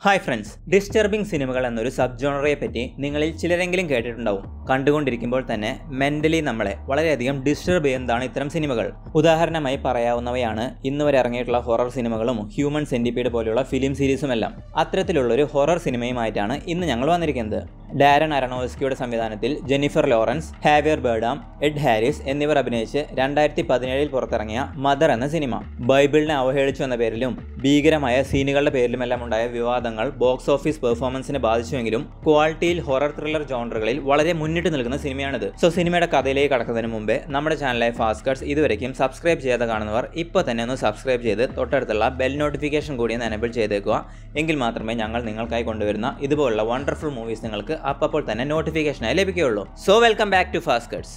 hi friends disturbing സിനിമകൾ എന്നൊരു sub ജോണറയെ പറ്റി നിങ്ങളിൽ ചിലരെങ്കിലും കേട്ടിട്ടുണ്ടാവും കണ്ടുകൊണ്ടിരിക്കുമ്പോൾ തന്നെ മെന്റലി നമ്മളെ വളരെയധികം ഡിസ്റ്റർബ് ചെയ്യുന്നതാണ് ഇത്തരം സിനിമകൾ ഉദാഹരണമായി പറയാവുന്നവയാണ് ഇന്ന് വരെ ഇറങ്ങിയിട്ടുള്ള ഹൊറർ സിനിമകളും ഹ്യൂമൻ സെന്റിപ്പീഡ് പോലെയുള്ള ഫിലിം സീരീസും എല്ലാം അത്തരത്തിലുള്ള ഒരു ഹൊറർ സിനിമയുമായിട്ടാണ് ഇന്ന് ഞങ്ങൾ വന്നിരിക്കുന്നത് ഡാരൻ അരണോസ്കിയുടെ സംവിധാനത്തിൽ Jennifer Lawrence Javier Bardem Ed Harris എന്നിവർ അഭിനയിച്ച് രണ്ടായിരത്തി പതിനേഴിൽ പുറത്തിറങ്ങിയ മദർ എന്ന സിനിമ ബൈബിളിനെ അവഹേളിച്ചു എന്ന പേരിലും ഭീകരമായ സീനുകളുടെ പേരിലുമെല്ലാം ഉണ്ടായ വിവാദങ്ങൾ ബോക്സ് ഓഫീസ് പെർഫോമൻസിനെ ബാധിച്ചുവെങ്കിലും ക്വാളിറ്റിയിൽ ഹൊറർ ത്രില്ലർ ജോണറുകളിൽ വളരെ മുന്നിട്ട് നിൽക്കുന്ന സിനിമയാണിത് സോ സിനിമയുടെ കഥയിലേക്ക് കടക്കുന്നതിന് മുമ്പേ നമ്മുടെ ചാനലായ ഫാസ്റ്റ് കട്സ് ഇതുവരെയും സബ്സ്ക്രൈബ് ചെയ്യാതെ കാണുന്നവർ ഇപ്പോൾ തന്നെ ഒന്ന് സബ്സ്ക്രൈബ് ചെയ്ത് തൊട്ടടുത്തുള്ള ബെൽ നോട്ടിഫിക്കേഷൻ കൂടി ഒന്ന് എനബിൾ ചെയ്തേക്കുക എങ്കിൽ മാത്രമേ ഞങ്ങൾ നിങ്ങൾക്കായി കൊണ്ടുവരുന്ന ഇതുപോലുള്ള വണ്ടർഫുൾ മൂവീസ് നിങ്ങൾക്ക് അപ്പോൾ തന്നെ നോട്ടിഫിക്കേഷനായി ലഭിക്കുകയുള്ളൂ so welcome back to Fast Cuts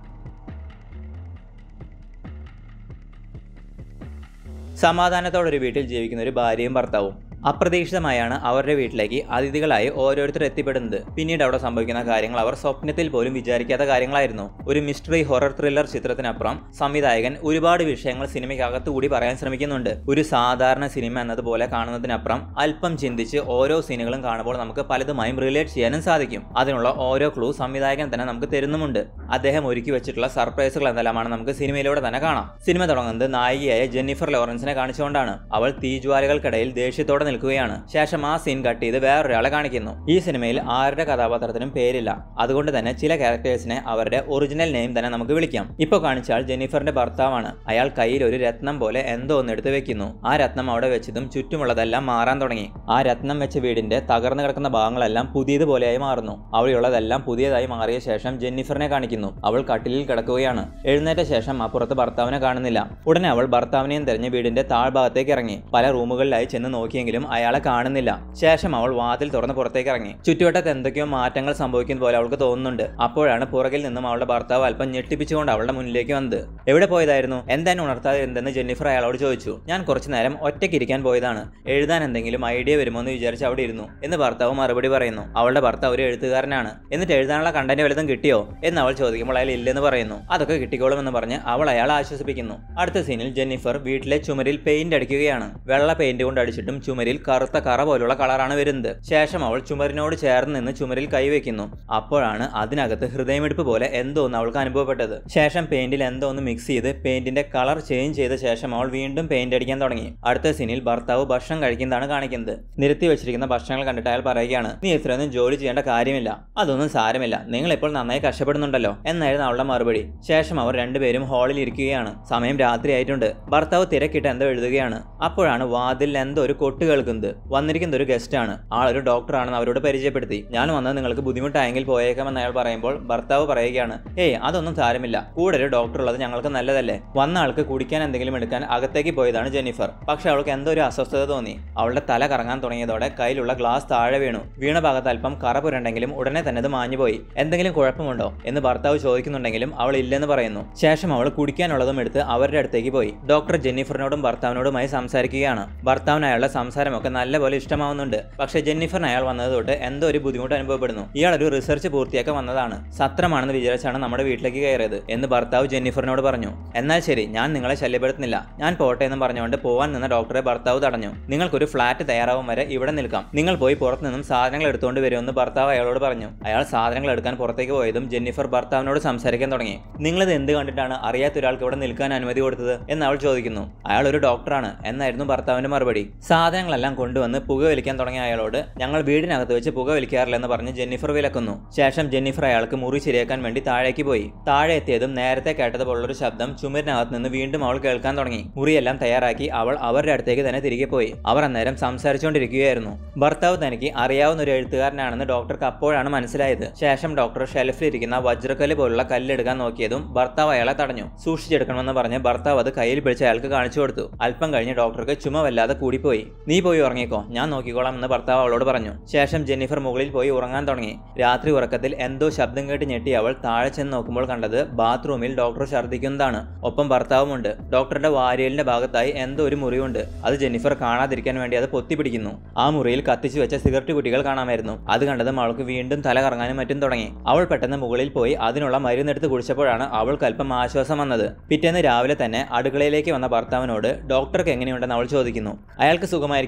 സമാധാനത്തോടെ ഒരു വീട്ടിൽ ജീവിക്കുന്ന ഒരു ഭാര്യയും ഭർത്താവും അപ്രതീക്ഷിതമായാണ് അവരുടെ വീട്ടിലേക്ക് അതിഥികളായി ഓരോരുത്തർ എത്തിപ്പെടുന്നത് പിന്നീട് അവിടെ സംഭവിക്കുന്ന കാര്യങ്ങൾ അവർ സ്വപ്നത്തിൽ പോലും വിചാരിക്കാത്ത കാര്യങ്ങളായിരുന്നു ഒരു മിസ്റ്ററി ഹൊറർ ത്രില്ലർ ചിത്രത്തിനപ്പുറം സംവിധായകൻ ഒരുപാട് വിഷയങ്ങൾ സിനിമയ്ക്കകത്തുകൂടി പറയാൻ ശ്രമിക്കുന്നുണ്ട് ഒരു സാധാരണ സിനിമ എന്നതുപോലെ കാണുന്നതിനപ്പുറം അല്പം ചിന്തിച്ച് ഓരോ സീനുകളും കാണുമ്പോൾ നമുക്ക് പലതുമായും റിലേറ്റ് ചെയ്യാനും സാധിക്കും അതിനുള്ള ഓരോ ക്ലൂ സംവിധായകൻ തന്നെ നമുക്ക് തരുന്നുമുണ്ട് അദ്ദേഹം ഒരുക്കി വെച്ചിട്ടുള്ള സർപ്രൈസുകൾ എന്തെല്ലാമാണ് നമുക്ക് സിനിമയിലൂടെ തന്നെ കാണാം സിനിമ തുടങ്ങുന്നത് നായികയായ ജെന്നിഫർ ലോറൻസിനെ കാണിച്ചുകൊണ്ടാണ് അവൾ തീജ്വാലകൾക്കിടയിൽ ദേഷ്യത്തോടെ നിൽക്കുകയാണ് ശേഷം ആ സീൻ കട്ട് ചെയ്ത് വേറൊരാളെ കാണിക്കുന്നു ഈ സിനിമയിൽ ആരുടെ കഥാപാത്രത്തിനും പേരില്ല അതുകൊണ്ട് തന്നെ ചില ക്യാരക്ടേഴ്സിനെ അവരുടെ ഒറിജിനൽ നെയിം തന്നെ നമുക്ക് വിളിക്കാം ഇപ്പോൾ കാണിച്ചാൽ ജെന്നിഫറിന്റെ ഭർത്താവാണ് അയാൾ കയ്യിൽ ഒരു രത്നം പോലെ എന്തോ ഒന്ന് എടുത്ത് വെക്കുന്നു ആ രത്നം അവിടെ വെച്ചതും ചുറ്റുമുള്ളതെല്ലാം മാറാൻ തുടങ്ങി ആ രത്നം വെച്ച വീടിന്റെ തകർന്നു കിടക്കുന്ന ഭാഗങ്ങളെല്ലാം പുതിയതുപോലെയായി മാറുന്നു അവിടെയുള്ളതെല്ലാം പുതിയതായി മാറിയ ശേഷം ജെന്നിഫറിനെ കാണിക്കുന്നു അവൾ കട്ടിലിൽ കിടക്കുകയാണ് എഴുന്നേറ്റ ശേഷം അപ്പുറത്ത് ഭർത്താവിനെ കാണുന്നില്ല ഉടനെ അവൾ ഭർത്താവിനെയും തെരഞ്ഞ് വീടിന്റെ താഴ്ഭാഗത്തേക്ക് ഇറങ്ങി പല റൂമുകളിലായി ചെന്ന് നോക്കിയെങ്കിലും അയാളെ കാണുന്നില്ല ശേഷം അവൾ വാതിൽ തുറന്ന് പുറത്തേക്ക് ഇറങ്ങി ചുറ്റുവട്ടത്ത് എന്തൊക്കെയോ മാറ്റങ്ങൾ സംഭവിക്കുന്ന പോലെ അവൾക്ക് തോന്നുന്നുണ്ട് അപ്പോഴാണ് പുറകിൽ നിന്നും അവളുടെ ഭർത്താവ് അല്പം ഞെട്ടിപ്പിച്ചുകൊണ്ട് അവളുടെ മുന്നിലേക്ക് വന്നത് എവിടെ പോയതായിരുന്നു എന്താണ് ഉണർത്താതെ എന്തെന്ന് ജെന്നിഫർ അയാളോട് ചോദിച്ചു ഞാൻ കുറച്ചു നേരം ഒറ്റയ്ക്ക് ഇരിക്കാൻ പോയതാണ് എഴുതാൻ എന്തെങ്കിലും ഐഡിയ വരുമോ എന്ന് വിചാരിച്ച് അവിടെ ഇരുന്നു എന്ന് ഭർത്താവ് മറുപടി പറയുന്നു അവളുടെ ഭർത്താവ് ഒരു എഴുത്തുകാരനാണ് എന്നിട്ട് എഴുതാനുള്ള കണ്ടന്റ് വലുതും കിട്ടിയോ എന്ന് അവൾ ചോദിക്കുമ്പോൾ അയാൾ ഇല്ലെന്ന് പറയുന്നു അതൊക്കെ കിട്ടിക്കോളും എന്ന് പറഞ്ഞ് അവൾ അയാളെ ആശ്വസിപ്പിക്കുന്നു അടുത്ത സീനിൽ ജെന്നിഫർ വീട്ടിലെ ചുമരിൽ പെയിന്റ് അടിക്കുകയാണ് വെള്ള പെയിന്റ് കൊണ്ട് അടിച്ചിട്ടും ചുമരിൽ കറുത്ത കറ പോലുള്ള കളറാണ് വരുന്നത് ശേഷം അവൾ ചുമരിനോട് ചേർന്ന് നിന്ന് ചുമരിൽ കൈവയ്ക്കുന്നു അപ്പോഴാണ് അതിനകത്ത് ഹൃദയമിടിപ്പ് പോലെ എന്തോ ഒന്ന് അവൾക്ക് അനുഭവപ്പെട്ടത് ശേഷം പെയിന്റിൽ എന്തോ ഒന്ന് മിക്സ് ചെയ്ത് പെയിന്റിന്റെ കളർ ചേഞ്ച് ചെയ്ത ശേഷം അവൾ വീണ്ടും പെയിന്റ് അടിക്കാൻ തുടങ്ങി അടുത്ത സീനിൽ ഭർത്താവ് ഭക്ഷണം കഴിക്കുന്നതാണ് കാണിക്കുന്നത് നിരത്തി വെച്ചിരിക്കുന്ന ഭക്ഷണങ്ങൾ കണ്ടിട്ട് അയാൾ പറയുകയാണ് നീ ഇത്രയൊന്നും ജോലി ചെയ്യേണ്ട കാര്യമില്ല അതൊന്നും സാരമില്ല നിങ്ങൾ ഇപ്പോൾ നന്നായി കഷ്ടപ്പെടുന്നുണ്ടല്ലോ എന്നായിരുന്നു അവളുടെ മറുപടി ശേഷം അവർ രണ്ടുപേരും ഹാളിൽ ഇരിക്കുകയാണ് സമയം രാത്രിയായിട്ടുണ്ട് ഭർത്താവ് തിരക്കിട്ട് എന്തോ എഴുതുകയാണ് അപ്പോഴാണ് വാതിൽ എന്തോ ഒരു കൊട്ട് കേൾക്കുന്നത് വന്നിരിക്കുന്ന ഒരു ഗസ്റ്റ് ആണ് ആളൊരു ഡോക്ടറാണെന്ന് അവരോട് പരിചയപ്പെടുത്തി ഞാൻ വന്നത് നിങ്ങൾക്ക് ബുദ്ധിമുട്ടായെങ്കിൽ പോയേക്കാമെന്ന് അയാൾ പറയുമ്പോൾ ഭർത്താവ് പറയുകയാണ് ഏയ് അതൊന്നും സാരമില്ല കൂടെ ഒരു ഡോക്ടർ ഉള്ളത് ഞങ്ങൾക്ക് നല്ലതല്ലേ വന്ന ആൾക്ക് കുടിക്കാൻ എന്തെങ്കിലും എടുക്കാൻ അകത്തേക്ക് പോയതാണ് ജെന്നിഫർ പക്ഷെ അവൾക്ക് എന്തോ ഒരു അസ്വസ്ഥത തോന്നി അവളുടെ തല കറങ്ങാൻ തുടങ്ങിയതോടെ കയ്യിലുള്ള ഗ്ലാസ് താഴെ വീണു വീണ ഭാഗത്ത് അല്പം കറ പുരണ്ടെങ്കിലും ഉടനെ തന്നെ അത് മാഞ്ഞുപോയി എന്തെങ്കിലും കുഴപ്പമുണ്ടോ എന്ന് ഭർത്താവ് ചോദിക്കുന്നുണ്ടെങ്കിലും അവൾ ഇല്ലെന്ന് പറയുന്നു ശേഷം അവൾ കുടിക്കാനുള്ളതും എടുത്ത് അവരുടെ അടുത്തേക്ക് പോയി ഡോക്ടർ ജെന്നിഫറിനോടും ഭർത്താവിനോടുമായി സംസാരിക്കുകയാണ് ഭർത്താവിന് അയാളുടെ സംസാരമൊക്കെ നല്ലപോലെ ഇഷ്ടമാവുന്നുണ്ട് പക്ഷെ ജെന്നിഫറിന് അയാൾ വന്നത് തൊട്ട് എന്തോ ഒരു ബുദ്ധിമുട്ട് അനുഭവപ്പെടുന്നു ഇയാൾ ഒരു റിസർച്ച് പൂർത്തിയാക്കാൻ വന്നതാണ് സത്രമാണെന്ന് വിചാരിച്ചാണ് നമ്മുടെ വീട്ടിലേക്ക് കയറിയത് എന്ന് ഭർത്താവ് ജെന്നിഫറിനോട് പറഞ്ഞു എന്നാൽ ശരി ഞാൻ നിങ്ങളെ ശല്യപ്പെടുത്തുന്നില്ല ഞാൻ പോട്ടെ എന്ന് പറഞ്ഞുകൊണ്ട് പോവാൻ നിന്ന ഡോക്ടറെ ഭർത്താവ് തടഞ്ഞു നിങ്ങൾക്കൊരു ഫ്ലാറ്റ് തയ്യാറാവും വരെ ഇവിടെ നിൽക്കാം നിങ്ങൾ പോയി പുറത്തു നിന്നും സാധനങ്ങൾ എടുത്തുകൊണ്ട് വരുമെന്ന് ഭർത്താവ് അയാളോട് പറഞ്ഞു അയാൾ സാധനങ്ങൾ എടുക്കാൻ പുറത്തേക്ക് പോയതും ജെന്നിഫർ ഭർത്താവിനോട് സംസാരിക്കാൻ തുടങ്ങി നിങ്ങളിത് എന്ത് കണ്ടിട്ടാണ് അറിയാത്ത ഒരാൾക്ക് ഇവിടെ നിൽക്കാൻ അനുമതി കൊടുത്തത് എന്ന് അവൾ ചോദിക്കുന്നു അയാൾ ഒരു ഡോക്ടറാണ് എന്നായിരുന്നു ഭർത്താവിന്റെ മറുപടി സാധനങ്ങളെല്ലാം കൊണ്ടുവന്ന് പുക വലിക്കാൻ തുടങ്ങിയ അയാളോട് ഞങ്ങൾ വീടിനകത്ത് വെച്ച് പുക വലിക്കാറില്ലെന്ന് പറഞ്ഞ് ജെന്നിഫർ വിലക്കുന്നു ശേഷം ജെന്നിഫർ അയാൾക്ക് മുറി ശരിയാക്കാൻ വേണ്ടി താഴേക്ക് പോയി താഴെ എത്തിയതും നേരത്തെ കേട്ടതുപോലുള്ളൊരു ശബ്ദം ചുമരിനകത്ത് നിന്ന് വീണ്ടും അവൾ കേൾക്കാൻ തുടങ്ങി മുറിയെല്ലാം തയ്യാറാക്കി അവൾ അവരുടെ അടുത്തേക്ക് തന്നെ തിരികെ പോയി അവർ അന്നേരം സംസാരിച്ചുകൊണ്ടിരിക്കുകയായിരുന്നു ഭർത്താവ് തനിക്ക് അറിയാവുന്ന ഒരു എഴുത്തുകാരനാണെന്ന് ഡോക്ടർക്ക് അപ്പോഴാണ് മനസ്സിലായത് ശേഷം ഡോക്ടർ ഷെൽഫിലിരിക്കുന്ന വജ്രക്കല്ല് പോലുള്ള കല്ലെടുക്കാൻ നോക്കിയതും ഭർത്താവ് അയാളെ തടഞ്ഞു സൂക്ഷിച്ചെടുക്കണമെന്ന് പറഞ്ഞ് ഭർത്താവ് അത് കയ്യിൽ പിടിച്ച് അയാൾക്ക് കാണിച്ചു കൊടുത്തു അല്പം കഴിഞ്ഞ് ഡോക്ടർക്ക് ചുമ വല്ലാതെ കൂടിപ്പോയി നീ പോയി ഉറങ്ങിക്കോ ഞാൻ നോക്കിക്കോളാം എന്ന് ഭർത്താവ് അവളോട് പറഞ്ഞു ശേഷം ജെന്നിഫർ മുകളിൽ പോയി ഉറങ്ങാൻ തുടങ്ങി രാത്രി ഉറക്കത്തിൽ എന്തോ ശബ്ദം കേട്ട് ഞെട്ടി അവൾ താഴെ ചെന്ന് നോക്കുമ്പോൾ കണ്ടത് ബാത്റൂമിൽ ഡോക്ടർ ഛർദ്ദിക്കുന്നതാണ് ഒപ്പം ഭർത്താവുമുണ്ട് ഡോക്ടറുടെ വാരിയലിന്റെ ഭാഗത്തായി എന്തോ ഒരു മുറിവുണ്ട് അത് ജെന്നിഫർ കാണാതിരിക്കാൻ വേണ്ടി അത് പൊത്തിപ്പിടിക്കുന്നു ആ മുറിയിൽ കത്തിച്ചു വെച്ച സിഗരറ്റ് കുട്ടികൾ കാണാമായിരുന്നു അത് കണ്ടതും അവൾക്ക് വീണ്ടും തല കറങ്ങാനും മറ്റും തുടങ്ങി അവൾ പെട്ടെന്ന് മുകളിൽ പോയി അതിനുള്ള മരുന്നെടുത്ത് കുടിച്ചപ്പോഴാണ് അവൾക്ക് അല്പം ആശ്വാസം വന്നത് പിറ്റേന്ന് രാവിലെ തന്നെ അടുക്കളയിലേക്ക് വന്ന ഭർത്താവിനോട് ഡോക്ടർക്ക് എങ്ങനെയുണ്ടെന്ന് അവൾ ചോദിക്കുന്നു അയാൾക്ക് സുഖമായിരിക്കും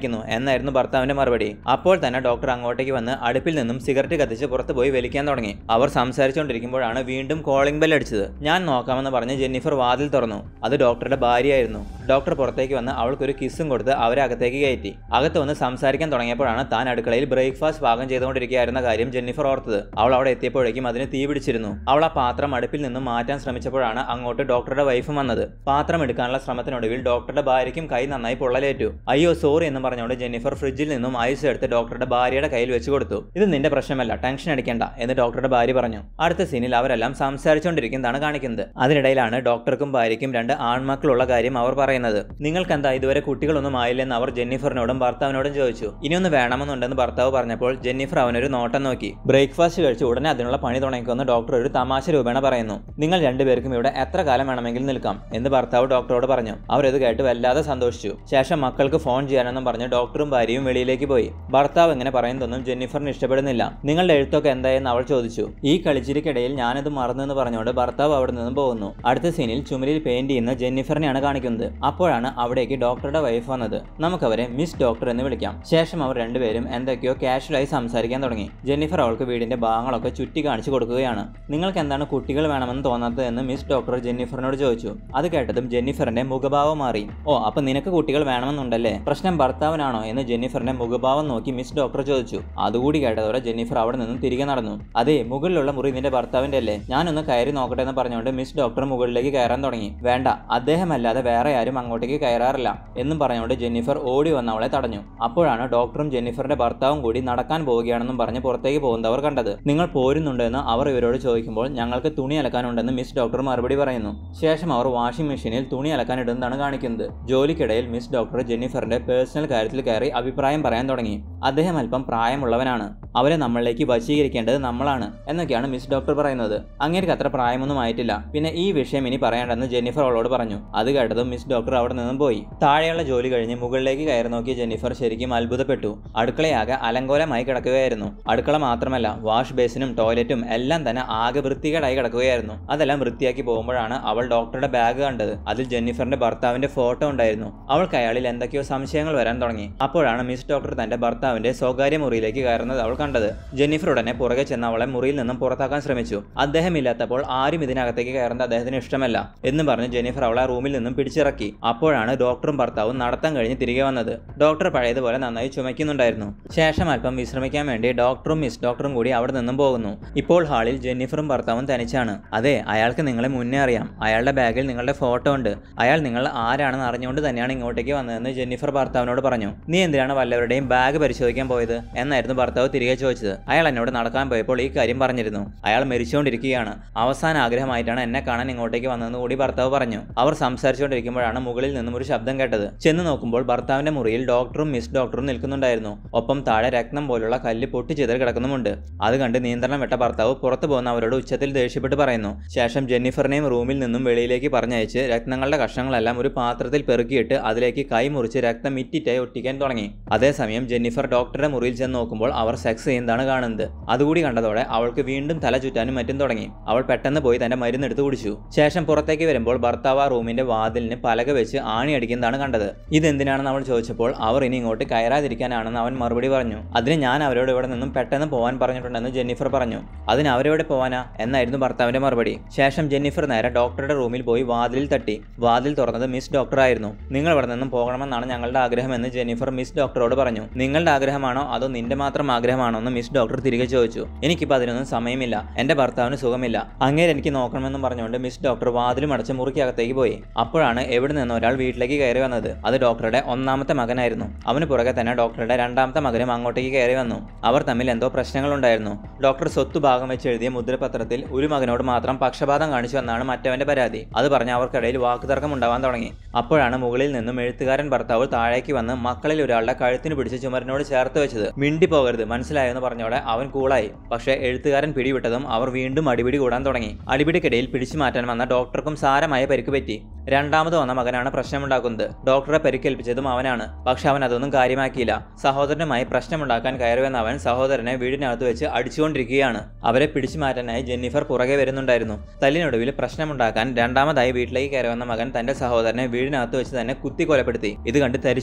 വലിക്കുന്നു എന്നായിരുന്നു ഭർത്താവിന്റെ മറുപടി അപ്പോൾ തന്നെ ഡോക്ടർ അങ്ങോട്ടേക്ക് വന്ന് അടുപ്പിൽ നിന്നും സിഗരറ്റ് കത്തിച്ച് പുറത്ത് പോയി വലിക്കാൻ തുടങ്ങി അവർ സംസാരിച്ചുകൊണ്ടിരിക്കുമ്പോഴാണ് വീണ്ടും കോളിംഗ് ബെൽ അടിച്ചത് ഞാൻ നോക്കാമെന്ന് പറഞ്ഞ് ജെന്നിഫർ വാതിൽ തുറന്നു അത് ഡോക്ടറുടെ ഭാര്യയായിരുന്നു ഡോക്ടർ പുറത്തേക്ക് വന്ന് അവൾക്കൊരു കിസ്സും കൊടുത്ത് അവരെ അകത്തേക്ക് കയറ്റി അകത്ത് വന്ന് സംസാരിക്കാൻ തുടങ്ങിയപ്പോഴാണ് താൻ അടുക്കളയിൽ ബ്രേക്ക്ഫാസ്റ്റ് പാകം ചെയ്തുകൊണ്ടിരിക്കുകയായിരുന്ന കാര്യം ജെന്നിഫർ ഓർത്തത് അവൾ അവിടെ എത്തിയപ്പോഴേക്കും അതിന് തീ പിടിച്ചിരുന്നു അവൾ ആ പാത്രം അടുപ്പിൽ നിന്നും മാറ്റാൻ ശ്രമിച്ചപ്പോഴാണ് അങ്ങോട്ട് ഡോക്ടറുടെ വൈഫും വന്നത് പാത്രം എടുക്കാനുള്ള ശ്രമത്തിനൊടുവിൽ ഡോക്ടറുടെ ഭാര്യയ്ക്കും കൈ നന്നായി പൊള്ളലേറ്റു അയ്യോ സോറി എന്ന് പറഞ്ഞുകൊണ്ട് ജെന്നിഫർ ഫ്രിഡ്ജിൽ നിന്നും ഐസ് എടുത്ത് ഡോക്ടറുടെ ഭാര്യയുടെ കയ്യിൽ വെച്ച് കൊടുത്തു ഇത് നിന്റെ പ്രശ്നമല്ല ടെൻഷൻ അടിക്കേണ്ട എന്ന് ഡോക്ടറുടെ ഭാര്യ പറഞ്ഞു അടുത്ത സീനിൽ അവരെല്ലാം സംസാരിച്ചുകൊണ്ടിരിക്കുന്നതാണ് കാണിക്കുന്നത് അതിനിടയിലാണ് ഡോക്ടർക്കും ഭാര്യയ്ക്കും രണ്ട് ആൺമക്കളുള്ള കാര്യം അവർ പറയുന്നത് നിങ്ങൾക്ക് എന്താ ഇതുവരെ കുട്ടികളൊന്നും ആയില്ലെന്ന് അവർ ജെന്നിഫറിനോടും ഭർത്താവിനോടും ചോദിച്ചു ഇനിയൊന്ന് വേണമെന്നുണ്ടെന്ന് ഭർത്താവ് പറഞ്ഞപ്പോൾ ജെന്നിഫർ അവനൊരു നോട്ടം നോക്കി ബ്രേക്ക്ഫാസ്റ്റ് കഴിച്ച് ഉടനെ അതിനുള്ള പണി തുടങ്ങിക്കുമെന്ന് ഡോക്ടർ ഒരു തമാശ രൂപേണ പറയുന്നു നിങ്ങൾ രണ്ടുപേർക്കും ഇവിടെ എത്ര കാലം വേണമെങ്കിൽ നിൽക്കാം എന്ന് ഭർത്താവ് ഡോക്ടറോട് പറഞ്ഞു അവരത് കേട്ട് വല്ലാതെ സന്തോഷിച്ചു ശേഷം മക്കൾക്ക് ഫോൺ ചെയ്യാനെന്നും പറഞ്ഞ് ഡോക്ടറും ഭാര്യയും വെളിയിലേക്ക് പോയി ഭർത്താവ് ഇങ്ങനെ പറയുന്നതൊന്നും ജെന്നിഫറിന് ഇഷ്ടപ്പെടുന്നില്ല നിങ്ങളുടെ എഴുത്തൊക്കെ എന്തായെന്ന് അവൾ ചോദിച്ചു ഈ കളിച്ചിരിക്കിടയിൽ ഞാനത് മറന്നെന്ന് പറഞ്ഞുകൊണ്ട് ഭർത്താവ് അവിടെ നിന്നും പോകുന്നു അടുത്ത സീനിൽ ചുമരിൽ പെയിന്റ് ചെയ്യുന്ന ജെന്നിഫറിനെയാണ് കാണിക്കുന്നത് അപ്പോഴാണ് അവിടേക്ക് ഡോക്ടറുടെ വൈഫ് വന്നത് നമുക്കവരെ മിസ് ഡോക്ടർ എന്ന് വിളിക്കാം ശേഷം അവർ രണ്ടുപേരും എന്തൊക്കെയോ കാഷ്വലായി സംസാരിക്കാൻ തുടങ്ങി ജെന്നിഫർ അവൾക്ക് വീടിന്റെ ഭാഗങ്ങളൊക്കെ ചുറ്റി കാണിച്ചു കൊടുക്കുകയാണ് നിങ്ങൾക്ക് എന്താണ് കുട്ടികൾ വേണമെന്ന് തോന്നാത്തത് എന്ന് മിസ് ഡോക്ടർ ജെന്നിഫറിനോട് ചോദിച്ചു അത് കേട്ടതും ജെന്നിഫറിന്റെ മുഖഭാവം മാറി ഓ അപ്പൊ നിനക്ക് കുട്ടികൾ വേണമെന്നുണ്ടല്ലേ പ്രശ്നം ഭർത്താവിനാണോ എന്ന് ജെന്നിഫറിന്റെ മുഖഭാവം നോക്കി മിസ് ഡോക്ടർ ചോദിച്ചു അതുകൂടി കേട്ടതോടെ ജെന്നിഫർ അവിടെ നിന്നും തിരികെ നടന്നു അതെ മുകളിലുള്ള മുറി നിന്റെ ഭർത്താവിന്റെ അല്ലേ ഞാനൊന്ന് കയറി നോക്കട്ടെ എന്ന് പറഞ്ഞുകൊണ്ട് മിസ് ഡോക്ടർ മുകളിലേക്ക് കയറാൻ തുടങ്ങി വേണ്ട അദ്ദേഹമല്ലാതെ വേറെ ആരും അങ്ങോട്ടേക്ക് കയറാറില്ല എന്നും പറഞ്ഞുകൊണ്ട് ജെന്നിഫർ ഓടി വന്ന് അവളെ തടഞ്ഞു അപ്പോഴാണ് ഡോക്ടറും ജെന്നിഫറിന്റെ ഭർത്താവും കൂടി നടക്കാൻ പോവുകയാണെന്നും പറഞ്ഞ് പുറത്തേക്ക് പോകുന്നവർ കണ്ടത് നിങ്ങൾ പോരുന്നുണ്ടെന്ന് അവർ ഇവരോട് ചോദിക്കുമ്പോൾ ഞങ്ങൾക്ക് തുണി അലക്കാനുണ്ടെന്ന് മിസ് ഡോക്ടർ മറുപടി പറയുന്നു ശേഷം അവർ വാഷിംഗ് മെഷീനിൽ തുണി അലക്കാൻ ഇടുന്നതാണ് കാണിക്കുന്നത് ജോലിക്കിടയിൽ മിസ് ഡോക്ടർ ജെന്നിഫറിന്റെ പേഴ്സണൽ കാര്യത്തിൽ കയറി അഭിപ്രായം പറയാൻ തുടങ്ങി അദ്ദേഹം അല്പം പ്രായമുള്ളവനാണ് അവരെ നമ്മളിലേക്ക് വശീകരിക്കേണ്ടത് നമ്മളാണ് എന്നൊക്കെയാണ് മിസ് ഡോക്ടർ പറയുന്നത് അങ്ങേർക്ക് അത്ര പ്രായമൊന്നും ആയിട്ടില്ല പിന്നെ ഈ വിഷയം ഇനി പറയേണ്ടെന്ന് ജെന്നിഫർ അവളോട് പറഞ്ഞു അത് കേട്ടതും മിസ് ഡോക്ടർ അവിടെ നിന്നും പോയി താഴെയുള്ള ജോലി കഴിഞ്ഞ് മുകളിലേക്ക് കയറി നോക്കിയ ജെന്നിഫർ ശരിക്കും അത്ഭുതപ്പെട്ടു അടുക്കളയാകെ അലങ്കോലമായി കിടക്കുകയായിരുന്നു അടുക്കള മാത്രമല്ല വാഷ് ബേസിനും ടോയ്ലറ്റും എല്ലാം തന്നെ ആകെ വൃത്തികേടായി കിടക്കുകയായിരുന്നു അതെല്ലാം വൃത്തിയാക്കി പോകുമ്പോഴാണ് അവൾ ഡോക്ടറുടെ ബാഗ് കണ്ടത് അതിൽ ജെന്നിഫറിന്റെ ഭർത്താവിന്റെ ഫോട്ടോ ഉണ്ടായിരുന്നു അവൾക്ക് അയാളിൽ എന്തൊക്കെയോ സംശയങ്ങൾ വരാൻ തുടങ്ങി അപ്പോഴാണ് മിസ് ഡോക്ടർ തന്റെ ഭർത്താവിന്റെ സ്വകാര്യ മുറിയിലേക്ക് കയറുന്നത് അവൾ കണ്ടത് ജെന്നിഫർ ഉടനെ പുറകെ ചെന്ന് അവളെ മുറിയിൽ നിന്നും പുറത്താക്കാൻ ശ്രമിച്ചു അദ്ദേഹം ഇല്ലാത്തപ്പോൾ ആരും ഇതിനകത്തേക്ക് കയറുന്നത് അദ്ദേഹത്തിന് ഇഷ്ടമല്ല എന്ന് പറഞ്ഞ് ജെന്നിഫർ അവളെ റൂമിൽ നിന്നും പിടിച്ചിറക്കി അപ്പോഴാണ് ഡോക്ടറും ഭർത്താവും നടത്തം കഴിഞ്ഞ് തിരികെ വന്നത് ഡോക്ടർ പഴയതുപോലെ നന്നായി ചുമയ്ക്കുന്നുണ്ടായിരുന്നു ശേഷം അല്പം വിശ്രമിക്കാൻ വേണ്ടി ഡോക്ടറും മിസ് ഡോക്ടറും കൂടി അവിടെ നിന്നും പോകുന്നു ഇപ്പോൾ ഹാളിൽ ജെന്നിഫറും ഭർത്താവും തനിച്ചാണ് അതെ അയാൾക്ക് നിങ്ങളെ മുന്നേ അറിയാം അയാളുടെ ബാഗിൽ നിങ്ങളുടെ ഫോട്ടോ ഉണ്ട് അയാൾ നിങ്ങൾ ആരാണെന്ന് അറിഞ്ഞുകൊണ്ട് തന്നെയാണ് ഇങ്ങോട്ടേക്ക് വന്നതെന്ന് ജെന്നിഫർ ഭർത്താവിനോട് പറഞ്ഞു നീ എന്തിനാണ് വല്ലവരുടെയും ബാഗ് പരിശോധിക്കാൻ പോയത് എന്നായിരുന്നു ഭർത്താവ് തിരികെ ചോദിച്ചത് അയാൾ എന്നോട് നടക്കാൻ പോയപ്പോൾ ഈ കാര്യം പറഞ്ഞിരുന്നു അയാൾ മരിച്ചുകൊണ്ടിരിക്കുകയാണ് അവസാന ആഗ്രഹമായിട്ടാണ് എന്നെ കാണാൻ ഇങ്ങോട്ടേക്ക് വന്നതെന്ന് കൂടി ഭർത്താവ് പറഞ്ഞു അവർ സംസാരിച്ചുകൊണ്ടിരിക്കുമ്പോഴാണ് മുകളിൽ നിന്നും ഒരു ശബ്ദം കേട്ടത് ചെന്ന് നോക്കുമ്പോൾ ഭർത്താവിന്റെ മുറിയിൽ ഡോക്ടറും മിസ് ഡോക്ടറും നിൽക്കുന്നുണ്ടായിരുന്നു ഒപ്പം താഴെ രക്തം പോലുള്ള കല്ല് പൊട്ടിച്ചെതിർ കിടക്കുന്നുമുണ്ട് അത് കണ്ട് നിയന്ത്രണം വിട്ട ഭർത്താവ് പുറത്തു പോകുന്ന അവരോട് ഉച്ചത്തിൽ ദേഷ്യപ്പെട്ട് പറയുന്നു ശേഷം ജെന്നിഫറിനെയും റൂമിൽ നിന്നും വെളിയിലേക്ക് പറഞ്ഞയച്ച് രത്നങ്ങളുടെ കഷ്ണങ്ങളെല്ലാം ഒരു പാത്രത്തിൽ പെറുക്കിയിട്ട് അതിലേക്ക് കൈ മുറിച്ച് രക്തം ഇറ്റിറ്റായി ഒട്ടിക്കാൻ തുടങ്ങി അതേസമയം ജെന്നിഫർ ഡോക്ടറുടെ മുറിയിൽ ചെന്ന് നോക്കുമ്പോൾ അവർ സെക്സ് ചെയ്യുന്നതാണ് കാണുന്നത് അതുകൂടി കണ്ടതോടെ അവൾക്ക് വീണ്ടും തല ചുറ്റാനും മറ്റും തുടങ്ങി അവൾ പെട്ടെന്ന് പോയി തന്റെ മരുന്നെടുത്ത് കുടിച്ചു ശേഷം പുറത്തേക്ക് വരുമ്പോൾ ഭർത്താവ് ആ റൂമിന്റെ വാതിലിന് പലക വെച്ച് ആണി അടിക്കുന്നതാണ് കണ്ടത് ഇതെന്തിനാണെന്ന് അവൾ ചോദിച്ചപ്പോൾ അവർ ഇനി ഇങ്ങോട്ട് കയറാതിരിക്കാനാണെന്ന് അവൻ മറുപടി പറഞ്ഞു അതിന് ഞാൻ അവരോട് ഇവിടെ നിന്നും പെട്ടെന്ന് പോകാൻ പറഞ്ഞിട്ടുണ്ടെന്ന് ജെന്നിഫർ പറഞ്ഞു അതിന് അവരെവിടെ പോവാനാ എന്നായിരുന്നു ഭർത്താവിന്റെ മറുപടി ശേഷം ജെന്നിഫർ നേരെ ഡോക്ടറുടെ റൂമിൽ പോയി വാതിലിൽ തട്ടി വാതിൽ തുറന്നത് മിസ് ഡോക്ടർ ആയിരുന്നു നിങ്ങൾ ഇവിടെ നിന്നും പോകണമെന്നാണ് ഞങ്ങളുടെ ആഗ്രഹമെന്ന് ജെന്നിഫർ മിസ് ഡോക്ടറോട് പറഞ്ഞു നിങ്ങളുടെ ആഗ്രഹമാണോ അതോ നിന്റെ മാത്രം ആഗ്രഹമാണോ എന്ന് മിസ് ഡോക്ടർ തിരികെ ചോദിച്ചു എനിക്കിപ്പോൾ അതിനൊന്നും സമയമില്ല എന്റെ ഭർത്താവിന് സുഖമില്ല അങ്ങേര് എനിക്ക് നോക്കണമെന്നും പറഞ്ഞുകൊണ്ട് മിസ് ഡോക്ടർ വാതിലും അടച്ച് മുറിക്കകത്തേക്ക് പോയി അപ്പോഴാണ് എവിടെ നിന്ന് ഒരാൾ വീട്ടിലേക്ക് കയറി വന്നത് അത് ഡോക്ടറുടെ ഒന്നാമത്തെ മകനായിരുന്നു അവന് പുറകെ തന്നെ ഡോക്ടറുടെ രണ്ടാമത്തെ മകനും അങ്ങോട്ടേക്ക് കയറി വന്നു അവർ തമ്മിൽ എന്തോ പ്രശ്നങ്ങളുണ്ടായിരുന്നു ഡോക്ടർ സ്വത്ത് ഭാഗം വെച്ച് എഴുതിയ മുദ്രപത്രത്തിൽ ഒരു മകനോട് മാത്രം പക്ഷപാതം കാണിച്ചു എന്നാണ് മറ്റവന്റെ പരാതി അത് പറഞ്ഞ് അവർക്കിടയിൽ വാക്കുതർക്കം ഉണ്ടാവാൻ തുടങ്ങി അപ്പോഴാണ് മുകളിൽ നിന്നും എഴുത്തുകാരൻ ഭർത്താവ് താഴേക്ക് വന്ന് മക്കളിൽ ഒരാളുടെ കഴുത്തിന് പിടിച്ച് ചുമരിനോട് ചേർത്ത് വെച്ചത് മിണ്ടി പോകരുത് മനസ്സിലായെന്ന് പറഞ്ഞോടെ അവൻ കൂളായി പക്ഷേ എഴുത്തുകാരൻ പിടിവിട്ടതും അവർ വീണ്ടും അടിപിടി കൂടാൻ തുടങ്ങി അടിപിടിക്കിടയിൽ പിടിച്ചു മാറ്റാൻ വന്ന ഡോക്ടർക്കും സാരമായ പരിക്ക് പറ്റി രണ്ടാമത് വന്ന മകനാണ് പ്രശ്നമുണ്ടാക്കുന്നത് ഡോക്ടറെ പരിക്കേൽപ്പിച്ചതും അവനാണ് പക്ഷെ അവൻ അതൊന്നും കാര്യമാക്കിയില്ല സഹോദരനുമായി പ്രശ്നമുണ്ടാക്കാൻ കയറിവെന്ന അവൻ സഹോദരനെ വീടിനകത്ത് വെച്ച് അടിച്ചുകൊണ്ടിരിക്കുകയാണ് അവരെ പിടിച്ചു മാറ്റാനായി ജെന്നിഫർ പുറകെ വരുന്നുണ്ടായിരുന്നു തല്ലിനൊടുവിൽ പ്രശ്നമുണ്ടാക്കാൻ രണ്ടാമതായി വീട്ടിലേക്ക് കയറി വന്ന മകൻ തന്റെ സഹോദരനെ വീടിനകത്ത് വെച്ച് തന്നെ കുത്തി കൊലപ്പെടുത്തി ഇത് കണ്ട് തരിച്ചു നിൽക്കുകയാണ്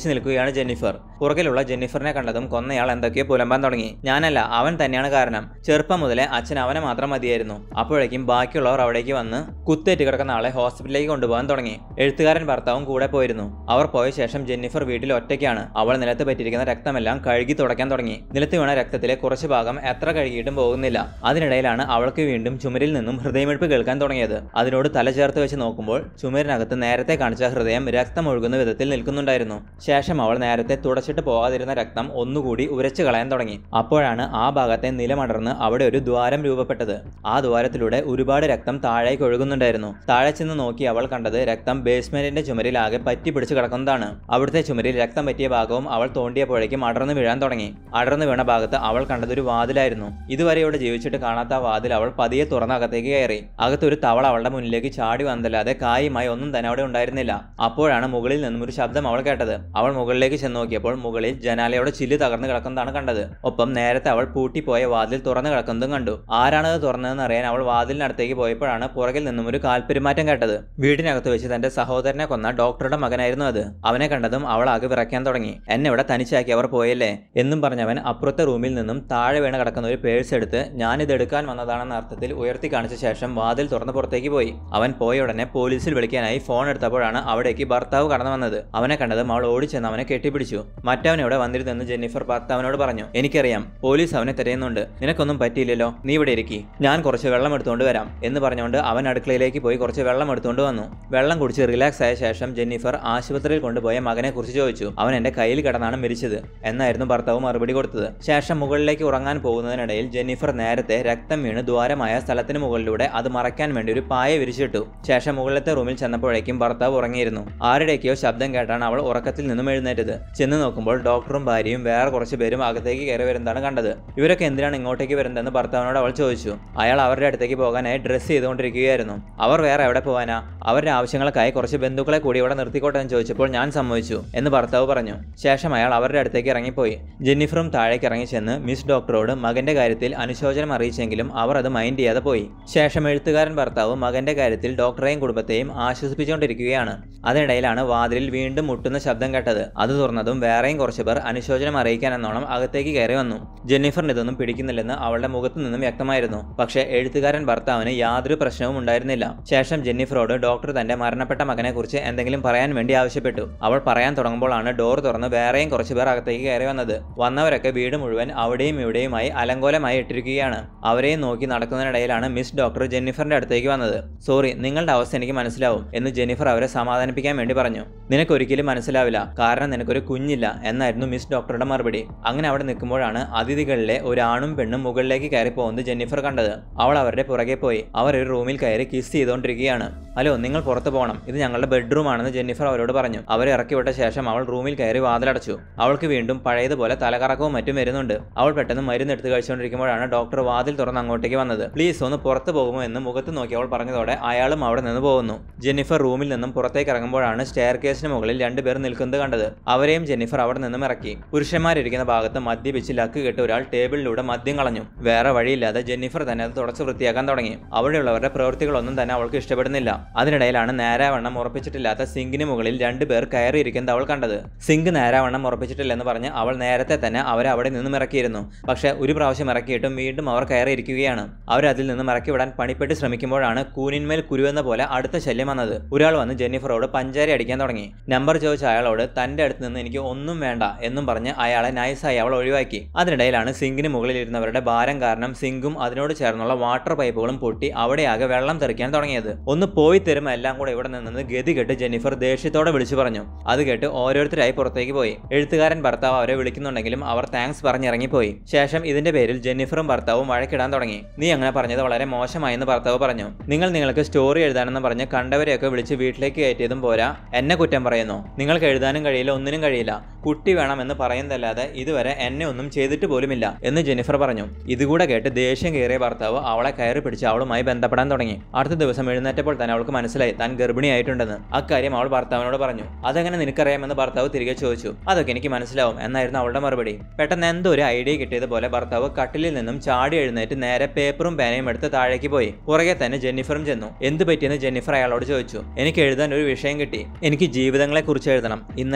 നിൽക്കുകയാണ് ജെന്നിഫർ പുറകിലുള്ള ജെന്നിഫറിനെ കണ്ടതും കൊന്നയാൾ എന്തൊക്കെയോ പുലമ്പാൻ തുടങ്ങി ഞാനല്ല അവൻ തന്നെയാണ് കാരണം ചെറുപ്പം മുതലേ അച്ഛൻ അവനെ മാത്രം മതിയായിരുന്നു അപ്പോഴേക്കും ബാക്കിയുള്ളവർ അവിടേക്ക് വന്ന് കുത്തേറ്റ് കിടക്കുന്ന ആളെ ഹോസ്പിറ്റലിലേക്ക് കൊണ്ടുപോകാൻ തുടങ്ങി എഴുത്തുകാരൻ ഭർത്താവും കൂടെ പോയിരുന്നു അവർ പോയ ശേഷം ജെന്നിഫർ വീട്ടിൽ ഒറ്റയ്ക്കാണ് അവൾ നിലത്ത് പറ്റിയിരിക്കുന്ന രക്തമെല്ലാം കഴുകി തുടയ്ക്കാൻ തുടങ്ങി നിലത്ത് വീണ രക്തത്തിലെ കുറച്ച് ഭാഗം എത്ര കഴുകിയിട്ടും പോകുന്നില്ല അതിനിടയിലാണ് അവൾക്ക് വീണ്ടും ചുമരിൽ നിന്നും ഹൃദയമിടിപ്പ് കേൾക്കാൻ തുടങ്ങിയത് അതിനോട് തല ചേർത്ത് വെച്ച് നോക്കുമ്പോൾ ചുമരിനകത്ത് നേരത്തെ കാണിച്ച ഹൃദയം രക്തം ഒഴുകുന്ന വിധത്തിൽ നിൽക്കുന്നുണ്ടായിരുന്നു ശേഷം അവൾ നേരത്തെ തുടച്ചിട്ട് പോകാതിരുന്ന രക്തം ഒന്നുകൂടി ഉരച്ചു കളയാൻ തുടങ്ങി അപ്പോഴാണ് ആ ഭാഗത്തെ നിലമടർന്ന് അവിടെ ഒരു ദ്വാരം രൂപപ്പെട്ടത് ആ ദ്വാരത്തിലൂടെ ഒരുപാട് രക്തം താഴേക്ക് ഒഴുകുന്നുണ്ടായിരുന്നു താഴെ ചെന്ന് നോക്കി അവൾ കണ്ടത് രക്തം ബേസ്മെന്റിന്റെ ചുമരിലാകെ പറ്റി പിടിച്ച് കിടക്കുന്നതാണ് അവിടുത്തെ ചുമരിൽ രക്തം പറ്റിയ ഭാഗവും അവൾ തോണ്ടിയപ്പോഴേക്കും അടർന്നു വീഴാൻ തുടങ്ങി അടർന്നു വീണ ഭാഗത്ത് അവൾ കണ്ടത് ഒരു വാതിലായിരുന്നു ഇതുവരെ ഇവിടെ ജീവിച്ചിട്ട് കാണാത്ത ആ വാതിൽ അവൾ പതിയെ തുറന്ന് അകത്തേക്ക് കയറി അകത്തൊരു തവള അവളുടെ മുന്നിലേക്ക് ചാടി വന്നല്ലാതെ കായുമായി ഒന്നും തന്നെ അവിടെ ഉണ്ടായിരുന്നില്ല അപ്പോഴാണ് മുകളിൽ നിന്നും ഒരു ശബ്ദം അവൾ കേട്ടത് അവൾ മുകളിലേക്ക് ചെന്ന് നോക്കിയപ്പോൾ മുകളിൽ ജനാലയുടെ ചില്ല് തകർന്നു കിടക്കുന്നതാണ് കണ്ടത് ഒപ്പം നേരത്തെ അവൾ പൂട്ടിപ്പോയ വാതിൽ തുറന്നു കിടക്കുന്നതും കണ്ടു ആരാണത് തുറന്നതെന്ന് അറിയാൻ അവൾ വാതിലിനടുത്തേക്ക് പോയപ്പോഴാണ് പുറകിൽ നിന്നും ഒരു കാൽപ്പെരുമാറ്റം കേട്ടത് വീടിനകത്ത് വെച്ച് തന്റെ സഹോദരനെ കൊന്ന ഡോക്ടറുടെ മകനായിരുന്നു അത് അവനെ കണ്ടതും അവൾ ആകെ വിറയ്ക്കാൻ തുടങ്ങി എന്നെ ഇവിടെ തനിച്ചാക്കി അവർ പോയല്ലേ എന്നും പറഞ്ഞവൻ അപ്പുറത്തെ റൂമിൽ നിന്നും താഴെ വീണ് കിടക്കുന്ന ഒരു പേഴ്സ് എടുത്ത് ഞാനിത് എടുക്കാൻ വന്നതാണെന്ന അർത്ഥത്തിൽ ഉയർത്തി കാണിച്ച ശേഷം വാതിൽ തുറന്ന് പുറത്തേക്ക് പോയി അവൻ പോയ ഉടനെ പോലീസിൽ വിളിക്കാനായി ഫോൺ എടുത്തപ്പോഴാണ് അവിടേക്ക് ഭർത്താവ് കടന്നു വന്നത് അവനെ കണ്ടതും അവൾ ഓടിച്ചെന്ന് അവനെ കെട്ടിപ്പിടിച്ചു മറ്റവൻ ഇവിടെ വന്നിരുന്നെന്ന് ജെന്നിഫർ ഭർത്താവിനോട് പറഞ്ഞു എനിക്കറിയാം പോലീസ് അവനെ തിരയുന്നുണ്ട് നിനക്കൊന്നും പറ്റിയില്ലല്ലോ നീ ഇവിടെ ഇരിക്കി ഞാൻ കുറച്ച് വെള്ളം എടുത്തുകൊണ്ട് വരാം എന്ന് പറഞ്ഞുകൊണ്ട് അവൻ അടുക്കളയിലേക്ക് പോയി കുറച്ച് വെള്ളം എടുത്തുകൊണ്ട് വന്നു വെള്ളം കുടിച്ച് റിലാക്സ് ആയ ശേഷം ജെന്നിഫർ ആശുപത്രിയിൽ കൊണ്ടുപോയ മകനെ കുറിച്ച് ചോദിച്ചു അവൻ എന്റെ കയ്യിൽ കിടന്നാണ് മരിച്ചത് എന്നായിരുന്നു ഭർത്താവ് മറുപടി കൊടുത്തത് ശേഷം മുകളിലേക്ക് ഉറങ്ങാൻ പോകുന്നതിനിടയിൽ ജെന്നിഫർ നേരത്തെ രക്തം വീണ് ദ്വാരമായ സ്ഥലത്തിന് മുകളിലൂടെ അത് മറയ്ക്കാൻ വേണ്ടി ഒരു പായ വിരിച്ചിട്ടു ശേഷം മുകളിലത്തെ റൂമിൽ ചെന്നപ്പോഴേക്കും ഭർത്താവ് ഉറങ്ങിയിരുന്നു ആരുടെയൊക്കെയോ ശബ്ദം കേട്ടാണ് അവൾ ഉറക്കത്തിൽ നിന്നും എഴുന്നേറ്റത് ചെന്ന് നോക്കുമ്പോൾ ഡോക്ടറും ഭാര്യയും വേറെ കുറച്ച് പേരും അകത്തേക്ക് കയറി വരുന്നതാണ് കണ്ടത് ഇവരൊക്കെ എന്തിനാണ് ഇങ്ങോട്ടേക്ക് വരുന്നതെന്ന് ഭർത്താവിനോട് അവൾ ചോദിച്ചു അയാൾ അവരുടെ അടുത്തേക്ക് പോകാനായി ഡ്രസ്സ് ചെയ്തുകൊണ്ടിരിക്കുകയായിരുന്നു അവർ വേറെ എവിടെ പോകാനാ അവരുടെ ആവശ്യങ്ങൾക്കായി കുറച്ച് ബന്ധുക്കളെ കൂടി ഇവിടെ നിർത്തിക്കോട്ടെ എന്ന് ചോദിച്ചപ്പോൾ ഞാൻ സമ്മതിച്ചു എന്ന് ഭർത്താവ് പറഞ്ഞു ശേഷം അയാൾ അവരുടെ അടുത്തേക്ക് ഇറങ്ങിപ്പോയി ജെന്നിഫറും താഴേക്ക് ഇറങ്ങി ചെന്ന് മിസ് ഡോക്ടറോട് മകന്റെ കാര്യത്തിൽ അനുശോചനം അറിയിച്ചെങ്കിലും അവർ അത് മൈൻഡ് ചെയ്യാതെ പോയി ശേഷം എഴുത്തുകാരൻ ഭർത്താവ് മകന്റെ കാര്യത്തിൽ ഡോക്ടറെയും കുടുംബത്തെയും ആശ്വസിപ്പിച്ചുകൊണ്ടിരിക്കുകയാണ് അതിനിടയിലാണ് വാതിലിൽ വീണ്ടും മുട്ടുന്ന ശബ്ദം കേട്ടത് അത് തുറന്നതും വേറെയും കുറച്ച് പേർ അനുശോചനം അറിയിക്കാൻ എന്നോണം അകത്തേക്ക് കയറി വന്നു ജെന്നിഫറിന് ഇതൊന്നും പിടിക്കുന്നില്ലെന്ന് അവളുടെ മുഖത്തു നിന്നും വ്യക്തമായിരുന്നു പക്ഷേ എഴുത്തുകാരൻ ഭർത്താവിന് യാതൊരു പ്രശ്നവും ഉണ്ടായിരുന്നില്ല ശേഷം ജെന്നിഫറോട് ഡോക്ടർ തന്റെ മരണപ്പെട്ട മകനെക്കുറിച്ച് എന്തെങ്കിലും പറയാൻ വേണ്ടി ആവശ്യപ്പെട്ടു അവൾ പറയാൻ തുടങ്ങുമ്പോഴാണ് ഡോർ തുറന്ന് വേറെയും കുറച്ച് പേർ അകത്തേക്ക് കയറി വന്നത് വന്നവരൊക്കെ വീട് മുഴുവൻ അവിടെയും ഇവിടെയുമായി അലങ്കോലമായി ഇട്ടിരിക്കുകയാണ് അവരെയും നോക്കി നടക്കുന്നതിനിടയിലാണ് മിസ് ഡോക്ടർ ജെന്നിഫറിന്റെ അടുത്തേക്ക് വന്നത് സോറി നിങ്ങളുടെ അവസ്ഥ എനിക്ക് മനസ്സിലാവും എന്ന് ജെന്നിഫർ അവരെ സമാധാനിപ്പിക്കാൻ വേണ്ടി പറഞ്ഞു നിനക്കൊരിക്കലും മനസ്സിലാവില്ല കാരണം നിനക്കൊരു കുഞ്ഞില്ല എന്നായിരുന്നു മിസ് ഡോക്ടറുടെ മറുപടി അങ്ങനെ അവിടെ നിൽക്കുമ്പോഴാണ് അതിഥികളിലെ ഒരാണും പെണ്ണും മുകളിലേക്ക് കയറി പോകുന്നത് ജെന്നിഫർ കണ്ടത് അവൾ അവരുടെ പുറകെ പോയി അവർ ഒരു റൂമിൽ കയറി കിസ് ചെയ്തുകൊണ്ടിരിക്കുകയാണ് ഹലോ നിങ്ങൾ പുറത്ത് പോകണം ഇത് ഞങ്ങളുടെ ബെഡ്റൂം ആണെന്ന് ജെന്നിഫർ അവരോട് പറഞ്ഞു അവരെ ഇറക്കി വിട്ട ശേഷം അവൾ റൂമിൽ കയറി വാതിലടച്ചു അവൾക്ക് വീണ്ടും പഴയതുപോലെ തലകറക്കവും മറ്റും വരുന്നുണ്ട് അവൾ പെട്ടെന്ന് മരുന്ന് എടുത്ത് കഴിച്ചുകൊണ്ടിരിക്കുമ്പോഴാണ് ഡോക്ടർ വാതിൽ തുറന്ന് അങ്ങോട്ടേക്ക് വന്നത് പ്ലീസ് ഒന്ന് പുറത്ത് പോകുമോ എന്ന് മുഖത്ത് നോക്കി അവൾ പറഞ്ഞതോടെ അയാളും അവിടെ നിന്ന് പോകുന്നു ജെന്നിഫർ റൂമിൽ നിന്നും പുറത്തേക്ക് ഇറങ്ങുമ്പോഴാണ് സ്റ്റെയർ കേസിന് മുകളിൽ രണ്ടുപേർ നിൽക്കുന്നത് കണ്ടത് അവരെയും ജെന്നിഫർ അവിടെ നിന്നും ഇറക്കി പുരുഷന്മാരിരിക്കുന്ന ഭാഗത്ത് മദ്യപിച്ച് ലക്ക് കെട്ട് ഒരാൾ ടേബിളിലൂടെ മദ്യം കളഞ്ഞു വേറെ വഴിയില്ലാതെ ജെന്നിഫർ തന്നെ അത് തുടച്ച് വൃത്തിയാക്കാൻ തുടങ്ങി അവിടെയുള്ളവരുടെ പ്രവൃത്തികളൊന്നും തന്നെ അവൾക്ക് ഇഷ്ടപ്പെടുന്നില്ല അതിനിടയിലാണ് നേരാവണ്ണം ഉറപ്പിച്ചിട്ടില്ലാത്ത സിങ്കിന് മുകളിൽ രണ്ടുപേർ കയറിയിരിക്കുന്നത് അവൾ കണ്ടത് സിങ്ക് നേരാവണ്ണം ഉറപ്പിച്ചിട്ടില്ലെന്ന് പറഞ്ഞ് അവൾ നേരത്തെ തന്നെ അവരെ അവിടെ നിന്നും ഇറക്കിയിരുന്നു പക്ഷേ ഒരു പ്രാവശ്യം ഇറക്കിയിട്ടും വീണ്ടും അവർ കയറിയിരിക്കുകയാണ് അവരതിൽ നിന്നും ഇറക്കി വിടാൻ പണിപ്പെട്ട് ശ്രമിക്കുമ്പോഴാണ് കൂനിന്മേൽ കുരുവെന്ന പോലെ അടുത്ത ശല്യം വന്നത് ഒരാൾ വന്ന് ജെന്നിഫറോട് പഞ്ചാരി അടിക്കാൻ തുടങ്ങി നമ്പർ ചോദിച്ച അയാളോട് തന്റെ അടുത്ത് നിന്ന് എനിക്ക് ഒന്നും വേണ്ട എന്നും പറഞ്ഞ് അയാളെ നൈസായി അവൾ ഒഴിവാക്കി അതിനിടയിലാണ് സിങ്കിന് മുകളിൽ ഇരുന്നവരുടെ ഭാരം കാരണം സിങ്കും അതിനോട് ചേർന്നുള്ള വാട്ടർ പൈപ്പുകളും പൊട്ടി അവിടെയാകെ വെള്ളം തെറിക്കാൻ തുടങ്ങിയത് ഒന്ന് പോയി തരുമ്പോൾ എല്ലാം കൂടെ ഇവിടെ നിന്ന് ഗതി കെട്ട് ജെന്നിഫർ ദേഷ്യത്തോടെ വിളിച്ചു പറഞ്ഞു അത് കേട്ട് ഓരോരുത്തരായി പുറത്തേക്ക് പോയി എഴുത്തുകാരൻ ഭർത്താവ് അവരെ വിളിക്കുന്നുണ്ടെങ്കിലും അവർ താങ്ക്സ് പറഞ്ഞിറങ്ങിപ്പോയി ശേഷം ഇതിന്റെ പേരിൽ ജെന്നിഫറും ഭർത്താവും വഴക്കിടാൻ തുടങ്ങി നീ അങ്ങനെ പറഞ്ഞത് വളരെ മോശമായെന്ന് ഭർത്താവ് പറഞ്ഞു നിങ്ങൾ നിങ്ങൾക്ക് സ്റ്റോറി എഴുതാനെന്ന് പറഞ്ഞ് കണ്ടവരെയൊക്കെ വിളിച്ച് വീട്ടിലേക്ക് കയറ്റിയതും പോരാ എന്നെ കുറ്റം പറയുന്നു നിങ്ങൾക്ക് എഴുതാനും കഴിയില്ല ഒന്നിനും കഴിയില്ല കുട്ടി വേണമെന്ന് പറയുന്നതല്ലാതെ ഇതുവരെ എന്നെ ഒന്നും ചെയ്തിട്ട് പോലുമില്ല എന്ന് ജെന്നിഫർ പറഞ്ഞു ഇതുകൂടെ കേട്ട് ദേഷ്യം കയറിയ ഭർത്താവ് അവളെ കയറി പിടിച്ച് അവളുമായി ബന്ധപ്പെടാൻ തുടങ്ങി അടുത്ത ദിവസം എഴുന്നേറ്റപ്പോൾ തന്നെ അവൾക്ക് മനസ്സിലായി താൻ ഗർഭിണിയായിട്ടുണ്ടെന്ന് അക്കാര്യം അവൾ ഭർത്താവിനോട് പറഞ്ഞു അതെങ്ങനെ നിനക്കറിയാമെന്ന് ഭർത്താവ് തിരികെ ചോദിച്ചു അതൊക്കെ എനിക്ക് മനസ്സിലാവും എന്നായിരുന്നു അവളുടെ മറുപടി പെട്ടെന്ന് എന്തോ ഒരു ഐഡിയ കിട്ടിയതുപോലെ ഭർത്താവ് കട്ടിലിൽ നിന്നും ചാടി എഴുന്നേറ്റ് നേരെ പേപ്പറും പേനയും എടുത്ത് താഴേക്ക് പോയി പുറകെ തന്നെ ജെന്നിഫറും ചെന്നു എന്ത് പറ്റിയെന്ന് ജെന്നിഫർ അയാളോട് ചോദിച്ചു എനിക്ക് എഴുതാൻ ഒരു വിഷയം കിട്ടി എനിക്ക് ജീവിതങ്ങളെ കുറിച്ച് എഴുതണം ഇന്നലെ വന്നവരെ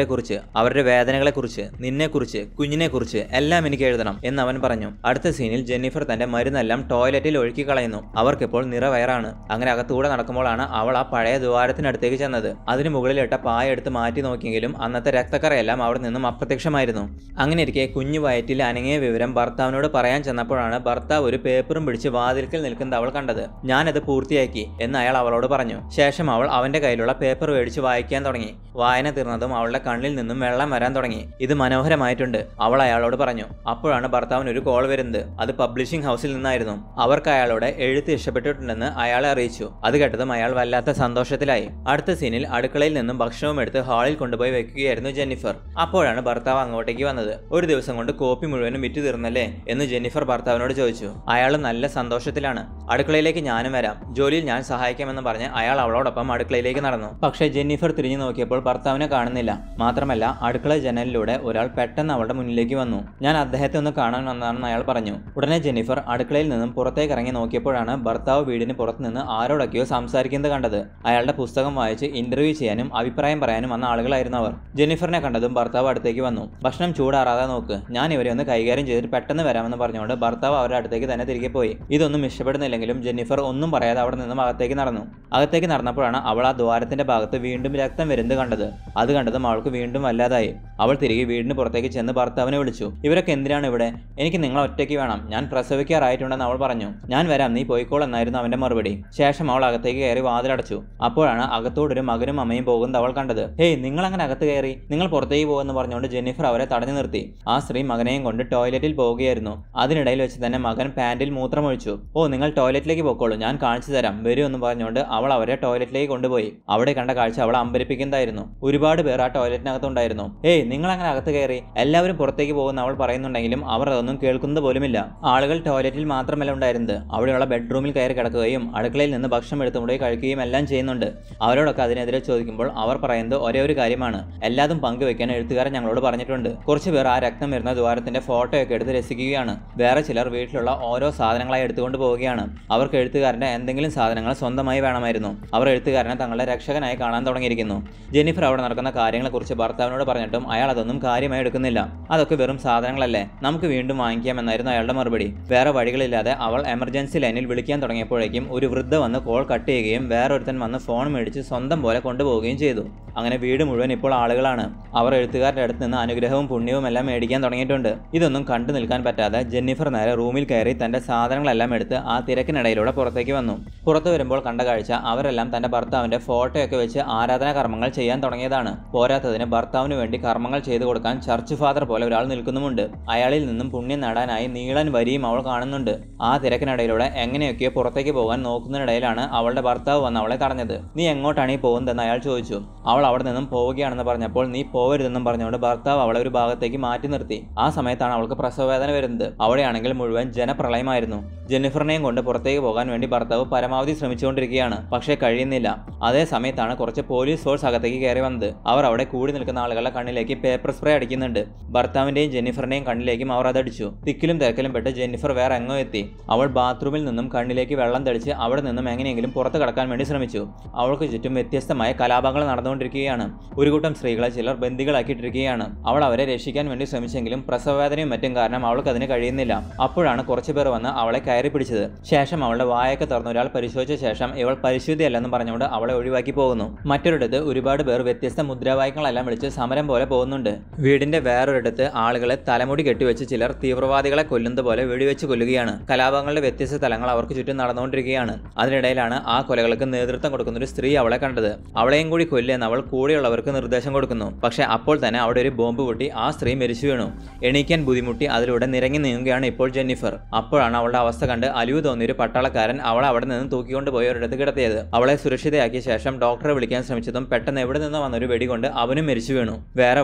അവരെക്കുറിച്ച് അവരുടെ വേദനകളെക്കുറിച്ച് നിന്നെക്കുറിച്ച് കുഞ്ഞിനെക്കുറിച്ച് എല്ലാം എനിക്ക് എഴുതണം എന്ന് അവൻ പറഞ്ഞു അടുത്ത സീനിൽ ജെന്നിഫർ തന്റെ മരുന്നെല്ലാം ടോയ്ലറ്റിൽ ഒഴുക്കി കളയുന്നു അവർക്കിപ്പോൾ നിറവയറാണ് അങ്ങനെ അകത്തൂടെ നടക്കുമ്പോഴാണ് അവൾ ആ പഴയ ദ്വാരത്തിനടുത്തേക്ക് ചെന്നത് അതിന് മുകളിലിട്ട പായ എടുത്ത് മാറ്റി നോക്കിയെങ്കിലും അന്നത്തെ രക്തക്കറയെല്ലാം അവിടെ നിന്നും അപ്രത്യക്ഷമായിരുന്നു അങ്ങനെ ഇരിക്കെ കുഞ്ഞു വയറ്റിൽ അനങ്ങിയ വിവരം ഭർത്താവിനോട് പറയാൻ ചെന്നപ്പോഴാണ് ഭർത്താവ് ഒരു പേപ്പറും പിടിച്ച് വാതിൽക്കൽ നിൽക്കുന്നത് അവൾ കണ്ടത് ഞാനത് പൂർത്തിയാക്കി എന്ന് അയാൾ അവളോട് പറഞ്ഞു ശേഷം അവൾ അവന്റെ കയ്യിലുള്ള പേപ്പർ മേടിച്ച് വായിക്കാൻ തുടങ്ങി വായന തീർന്നതും അവളുടെ കണ്ണിൽ നിന്നും വെള്ളം വരാൻ തുടങ്ങി ഇത് മനോഹരമായിട്ടുണ്ട് അവൾ അയാളോട് പറഞ്ഞു അപ്പോഴാണ് ഭർത്താവിന് ഒരു കോൾ വരുന്നത് അത് പബ്ലിഷിംഗ് ഹൗസിൽ നിന്നായിരുന്നു അവർക്ക് അയാളോട് എഴുത്ത് ഇഷ്ടപ്പെട്ടിട്ടുണ്ടെന്ന് അയാളെ അറിയിച്ചു അത് കേട്ടതും അയാൾ വല്ലാത്ത സന്തോഷത്തിലായി അടുത്ത സീനിൽ അടുക്കളയിൽ നിന്നും ഭക്ഷണവും എടുത്ത് ഹാളിൽ കൊണ്ടുപോയി വെക്കുകയായിരുന്നു ജെന്നിഫർ അപ്പോഴാണ് ഭർത്താവ് അങ്ങോട്ടേക്ക് വന്നത് ഒരു ദിവസം കൊണ്ട് കോപ്പി മുഴുവനും വിറ്റ് തീർന്നല്ലേ എന്ന് ജെന്നിഫർ ഭർത്താവിനോട് ചോദിച്ചു അയാൾ നല്ല സന്തോഷത്തിലാണ് അടുക്കളയിലേക്ക് ഞാനും വരാം ജോലിയിൽ ഞാൻ സഹായിക്കാമെന്ന് പറഞ്ഞ് അയാൾ അവളോടൊപ്പം അടുക്കളയിലേക്ക് നടന്നു പക്ഷേ ജെന്നിഫർ തിരിഞ്ഞു നോക്കിയപ്പോൾ ഭർത്താവിനെ കാണുന്നില്ല മാത്രമല്ല അടുക്കള ജനലിലൂടെ ഒരാൾ പെട്ടെന്ന് അവളുടെ മുന്നിലേക്ക് വന്നു ഞാൻ അദ്ദേഹത്തെ ഒന്ന് കാണാൻ വന്നതാണെന്ന് അയാൾ പറഞ്ഞു ഉടനെ ജെന്നിഫർ അടുക്കളയിൽ നിന്നും പുറത്തേക്ക് ഇറങ്ങി നോക്കിയപ്പോഴാണ് ഭർത്താവ് വീടിന് പുറത്ത് നിന്ന് ആരോടൊക്കെയോ സംസാരിക്കുന്നത് കണ്ടത് അയാളുടെ പുസ്തകം വായിച്ച് ഇന്റർവ്യൂ ചെയ്യാനും അഭിപ്രായം പറയാനും വന്ന ആളുകളായിരുന്നു അവർ ജെന്നിഫറിനെ കണ്ടതും ഭർത്താവ് അടുത്തേക്ക് വന്നു ഭക്ഷണം ചൂടാറാതെ നോക്ക് ഞാൻ ഇവരെ ഒന്ന് കൈകാര്യം ചെയ്തിട്ട് പെട്ടെന്ന് വരാമെന്ന് പറഞ്ഞുകൊണ്ട് ഭർത്താവ് അവരുടെ അടുത്തേക്ക് തന്നെ തിരികെ പോയി ഇതൊന്നും ഇഷ്ടപ്പെടുന്നില്ലെങ്കിലും ജെന്നിഫർ ഒന്നും പറയാതെ അവിടെ നിന്നും അകത്തേക്ക് നടന്നു അകത്തേക്ക് നടന്നപ്പോഴാണ് അവൾ ആ ദ്വാരത്തിന്റെ ഭാഗത്ത് വീണ്ടും രക്തം വരുന്നത് കണ്ടത് അത് കണ്ടതും അവൾക്ക് വീണ്ടും വല്ലാതായി അവൾ തിരികെ വീടിന് പുറത്തേക്ക് ചെന്ന് ഭർത്താവിനെ വിളിച്ചു ഇവരൊക്കെ എന്തിനാണ് ഇവിടെ എനിക്ക് നിങ്ങൾ ഒറ്റയ്ക്ക് വേണം ഞാൻ പ്രസവിക്കാറായിട്ടുണ്ടെന്ന് അവൾ പറഞ്ഞു ഞാൻ വരാം നീ പോയിക്കോൾ എന്നായിരുന്നു അവന്റെ മറുപടി ശേഷം അവൾ അകത്തേക്ക് കയറി വാതിലടച്ചു അപ്പോഴാണ് അകത്തോടൊരു മകനും അമ്മയും പോകുന്നത് അവൾ കണ്ടത് ഹേയ് നിങ്ങൾ അങ്ങനെ അകത്ത് കയറി നിങ്ങൾ പുറത്തേക്ക് പോകുമെന്ന് പറഞ്ഞുകൊണ്ട് ജെന്നിഫർ അവരെ തടഞ്ഞു നിർത്തി ആ സ്ത്രീ മകനെയും കൊണ്ട് ടോയ്ലറ്റിൽ പോവുകയായിരുന്നു അതിനിടയിൽ വെച്ച് തന്നെ മകൻ പാന്റിൽ മൂത്രമൊഴിച്ചു ഓ നിങ്ങൾ ടോയ്ലറ്റിലേക്ക് പോയിക്കോളൂ ഞാൻ കാണിച്ചു തരാം വരൂ എന്ന് പറഞ്ഞുകൊണ്ട് അവൾ അവരെ ടോയ്ലറ്റിലേക്ക് കൊണ്ടുപോയി അവിടെ കണ്ട കാഴ്ച അവൾ അമ്പരിപ്പിക്കുന്നതായിരുന്നു ഒരുപാട് പേർ ആ ടോയ്ലറ്റിനകത്തുണ്ടായിരുന്നു ഏയ് നിങ്ങൾ അങ്ങനെ അകത്ത് കയറി എല്ലാവരും പുറത്തേക്ക് പോകുന്ന അവൾ പറയുന്നുണ്ടെങ്കിലും അവർ അതൊന്നും കേൾക്കുന്നത് പോലുമില്ല ആളുകൾ ടോയ്ലറ്റിൽ മാത്രമല്ല ഉണ്ടായിരുന്നത് അവിടെയുള്ള ബെഡ്റൂമിൽ കയറി കിടക്കുകയും അടുക്കളയിൽ നിന്ന് ഭക്ഷണം എടുത്തുകൊണ്ടുപോയി കഴിക്കുകയും എല്ലാം ചെയ്യുന്നുണ്ട് അവരോടൊക്കെ അതിനെതിരെ ചോദിക്കുമ്പോൾ അവർ പറയുന്നത് ഒരേ ഒരു കാര്യമാണ് എല്ലാതും പങ്കുവെക്കാൻ എഴുത്തുകാരൻ ഞങ്ങളോട് പറഞ്ഞിട്ടുണ്ട് കുറച്ച് പേർ ആ രക്തം വരുന്ന ദ്വാരത്തിന്റെ ഫോട്ടോയൊക്കെ എടുത്ത് രസിക്കുകയാണ് വേറെ ചിലർ വീട്ടിലുള്ള ഓരോ സാധനങ്ങളായി എടുത്തുകൊണ്ട് പോവുകയാണ് അവർക്ക് എഴുത്തുകാരന്റെ എന്തെങ്കിലും സാധനങ്ങൾ സ്വന്തമായി വേണമായിരുന്നു അവർ എഴുത്തുകാരനെ തങ്ങളുടെ രക്ഷകനായി കാണാൻ തുടങ്ങിയിരിക്കുന്നു ജെന്നിഫർ അവിടെ നടക്കുന്ന കാര്യങ്ങളെക്കുറിച്ച് ഭർത്താവിനോട് പറഞ്ഞിട്ടും അയാൾ അതൊന്നും കാര്യമായി എടുക്കുന്നില്ല അതൊക്കെ വെറും സാധനങ്ങളല്ലേ നമുക്ക് വീണ്ടും വാങ്ങിക്കാമെന്നായിരുന്നു അയാളുടെ മറുപടി വേറെ വഴികളില്ലാതെ അവൾ എമർജൻസി ലൈനിൽ വിളിക്കാൻ തുടങ്ങിയപ്പോഴേക്കും ഒരു വൃദ്ധ വന്ന് കോൾ കട്ട് ചെയ്യുകയും വേറൊരുത്തൻ വന്ന് ഫോൺ മേടിച്ച് സ്വന്തം പോലെ കൊണ്ടുപോവുകയും ചെയ്തു അങ്ങനെ വീട് മുഴുവൻ ഇപ്പോൾ ആളുകളാണ് അവർ എഴുത്തുകാരുടെ അടുത്ത് നിന്ന് അനുഗ്രഹവും പുണ്യവും എല്ലാം മേടിക്കാൻ തുടങ്ങിയിട്ടുണ്ട് ഇതൊന്നും കണ്ടു നിൽക്കാൻ പറ്റാതെ ജെന്നിഫർ നേരെ റൂമിൽ കയറി തന്റെ സാധനങ്ങളെല്ലാം എടുത്ത് ആ തിരക്കിനിടയിലൂടെ പുറത്തേക്ക് വന്നു പുറത്തു വരുമ്പോൾ കണ്ട കാഴ്ച അവരെല്ലാം തന്റെ ഭർത്താവിന്റെ ഫോട്ടോയൊക്കെ വെച്ച് ആരാധനാ കർമ്മങ്ങൾ ചെയ്യാൻ തുടങ്ങിയതാണ് പോരാത്തതിന് ഭർത്താവിന് വേണ്ടി കർമ്മങ്ങൾ ചെയ്തു കൊടുക്കാൻ ചർച്ച് ഫാദർ പോലെ ഒരാൾ നിൽക്കുന്നുമുണ്ട് അയാളിൽ നിന്നും പുണ്യം നേടാനായി നീളൻ വരിയും അവൾ കാണുന്നുണ്ട് ആ തിരക്കിനിടയിലൂടെ എങ്ങനെയൊക്കെയോ പുറത്തേക്ക് പോകാൻ നോക്കുന്നതിനിടയിലാണ് അവളുടെ ഭർത്താവ് വന്ന് അവളെ തടഞ്ഞത് നീ എങ്ങോട്ടാണ് ഈ പോകുന്നതെന്ന് അയാൾ ചോദിച്ചു അവൾ അവിടെ നിന്നും പോവുകയാണെന്ന് പറഞ്ഞപ്പോൾ നീ പോവരുതെന്നും പറഞ്ഞുകൊണ്ട് ഭർത്താവ് അവളെ ഒരു ഭാഗത്തേക്ക് മാറ്റി നിർത്തി ആ സമയത്താണ് അവൾക്ക് പ്രസവവേദന വരുന്നത് അവിടെയാണെങ്കിൽ മുഴുവൻ ജനപ്രളയമായിരുന്നു ജെന്നിഫറിനെയും കൊണ്ട് പുറത്തേക്ക് പോകാൻ വേണ്ടി ഭർത്താവ് പരമാവധി ശ്രമിച്ചുകൊണ്ടിരിക്കുകയാണ് പക്ഷേ കഴിയുന്നില്ല അതേ സമയത്താണ് കുറച്ച് പോലീസ് ഫോഴ്സ് അകത്തേക്ക് കയറി വന്നത് അവർ അവിടെ കൂടി നിൽക്കുന്ന ആളുകളുടെ കണ്ണിലേക്ക് പേപ്പർ സ്പ്രേ അടിക്കുന്നുണ്ട് ഭർത്താവിന്റെയും ജെന്നിഫറിന്റെയും കണ്ണിലേക്കും അവർ അതടിച്ചു തിക്കിലും തിരക്കിലും പെട്ട് ജെന്നിഫർ വേറെ എങ്ങോ എത്തി അവൾ ബാത്റൂമിൽ നിന്നും കണ്ണിലേക്ക് വെള്ളം തെളിച്ച് അവിടെ നിന്നും എങ്ങനെയെങ്കിലും പുറത്ത് കടക്കാൻ വേണ്ടി ശ്രമിച്ചു അവൾക്ക് ചുറ്റും വ്യത്യസ്തമായ കലാപങ്ങൾ നടന്നുകൊണ്ടിരിക്കുകയാണ് ഒരു കൂട്ടം സ്ത്രീകളെ ചിലർ ബന്ദികളാക്കിയിട്ടിരിക്കുകയാണ് അവൾ അവരെ രക്ഷിക്കാൻ വേണ്ടി ശ്രമിച്ചെങ്കിലും പ്രസവവേദനയും മറ്റും കാരണം അവൾക്ക് അതിന് കഴിയുന്നില്ല അപ്പോഴാണ് കുറച്ചു പേർ വന്ന് അവളെ കയറി പിടിച്ചത് ശേഷം അവളുടെ വായൊക്കെ തുറന്ന് ഒരാൾ പരിശോധിച്ച ശേഷം ഇവൾ പരിശുദ്ധിയല്ലെന്ന് പറഞ്ഞുകൊണ്ട് അവളെ ഒഴിവാക്കി പോകുന്നു മറ്റൊരിടത്ത് ഒരുപാട് പേർ വ്യത്യസ്ത മുദ്രാവാക്യങ്ങളെല്ലാം വിളിച്ച് സമരം പോലെ പോകുന്നുണ്ട് വീടിന്റെ വേറൊരിടത്ത് ആളുകളെ തലമുടി കെട്ടിവെച്ച് ചിലർ തീവ്രവാദികളെ കൊല്ലുന്നത് പോലെ വെടിവെച്ച് കൊല്ലുകയാണ് കലാപങ്ങളുടെ വ്യത്യസ്ത തലങ്ങൾ അവർക്ക് ചുറ്റും നടന്നുകൊണ്ടിരിക്കുകയാണ് അതിനിടയിലാണ് ആ കൊലകൾക്ക് നേതൃത്വം കൊടുക്കുന്ന ഒരു സ്ത്രീ അവളെ കണ്ടത് അവളെയും കൂടി കൊല്ലുമെന്ന് അവൾ കൂടെയുള്ളവർക്ക് നിർദ്ദേശം കൊടുക്കുന്നു പക്ഷേ അപ്പോൾ തന്നെ അവിടെ ഒരു ബോംബ് പൊട്ടി ആ സ്ത്രീ മരിച്ചു വീണു എണീക്കാൻ ബുദ്ധിമുട്ടി അതിലൂടെ നിരങ്ങി നീങ്ങുകയാണ് ഇപ്പോൾ ജെന്നിഫർ അപ്പോഴാണ് അവളുടെ അവസ്ഥ കണ്ട് അലിവ് തോന്നിയ ഒരു പട്ടാളക്കാരൻ അവളെ അവിടെ നിന്ന് തൂക്കിക്കൊണ്ട് പോയി ഒരിടത്ത് കിടത്തിയത് അവളെ സുരക്ഷിതയാക്കിയ ശേഷം ഡോക്ടറെ വിളിക്കാൻ ശ്രമിച്ചതും പെട്ടെന്ന് എവിടെ നിന്ന് വന്നൊരു വെടി കൊണ്ട് അവനും മരിച്ചു വീണു വേറെ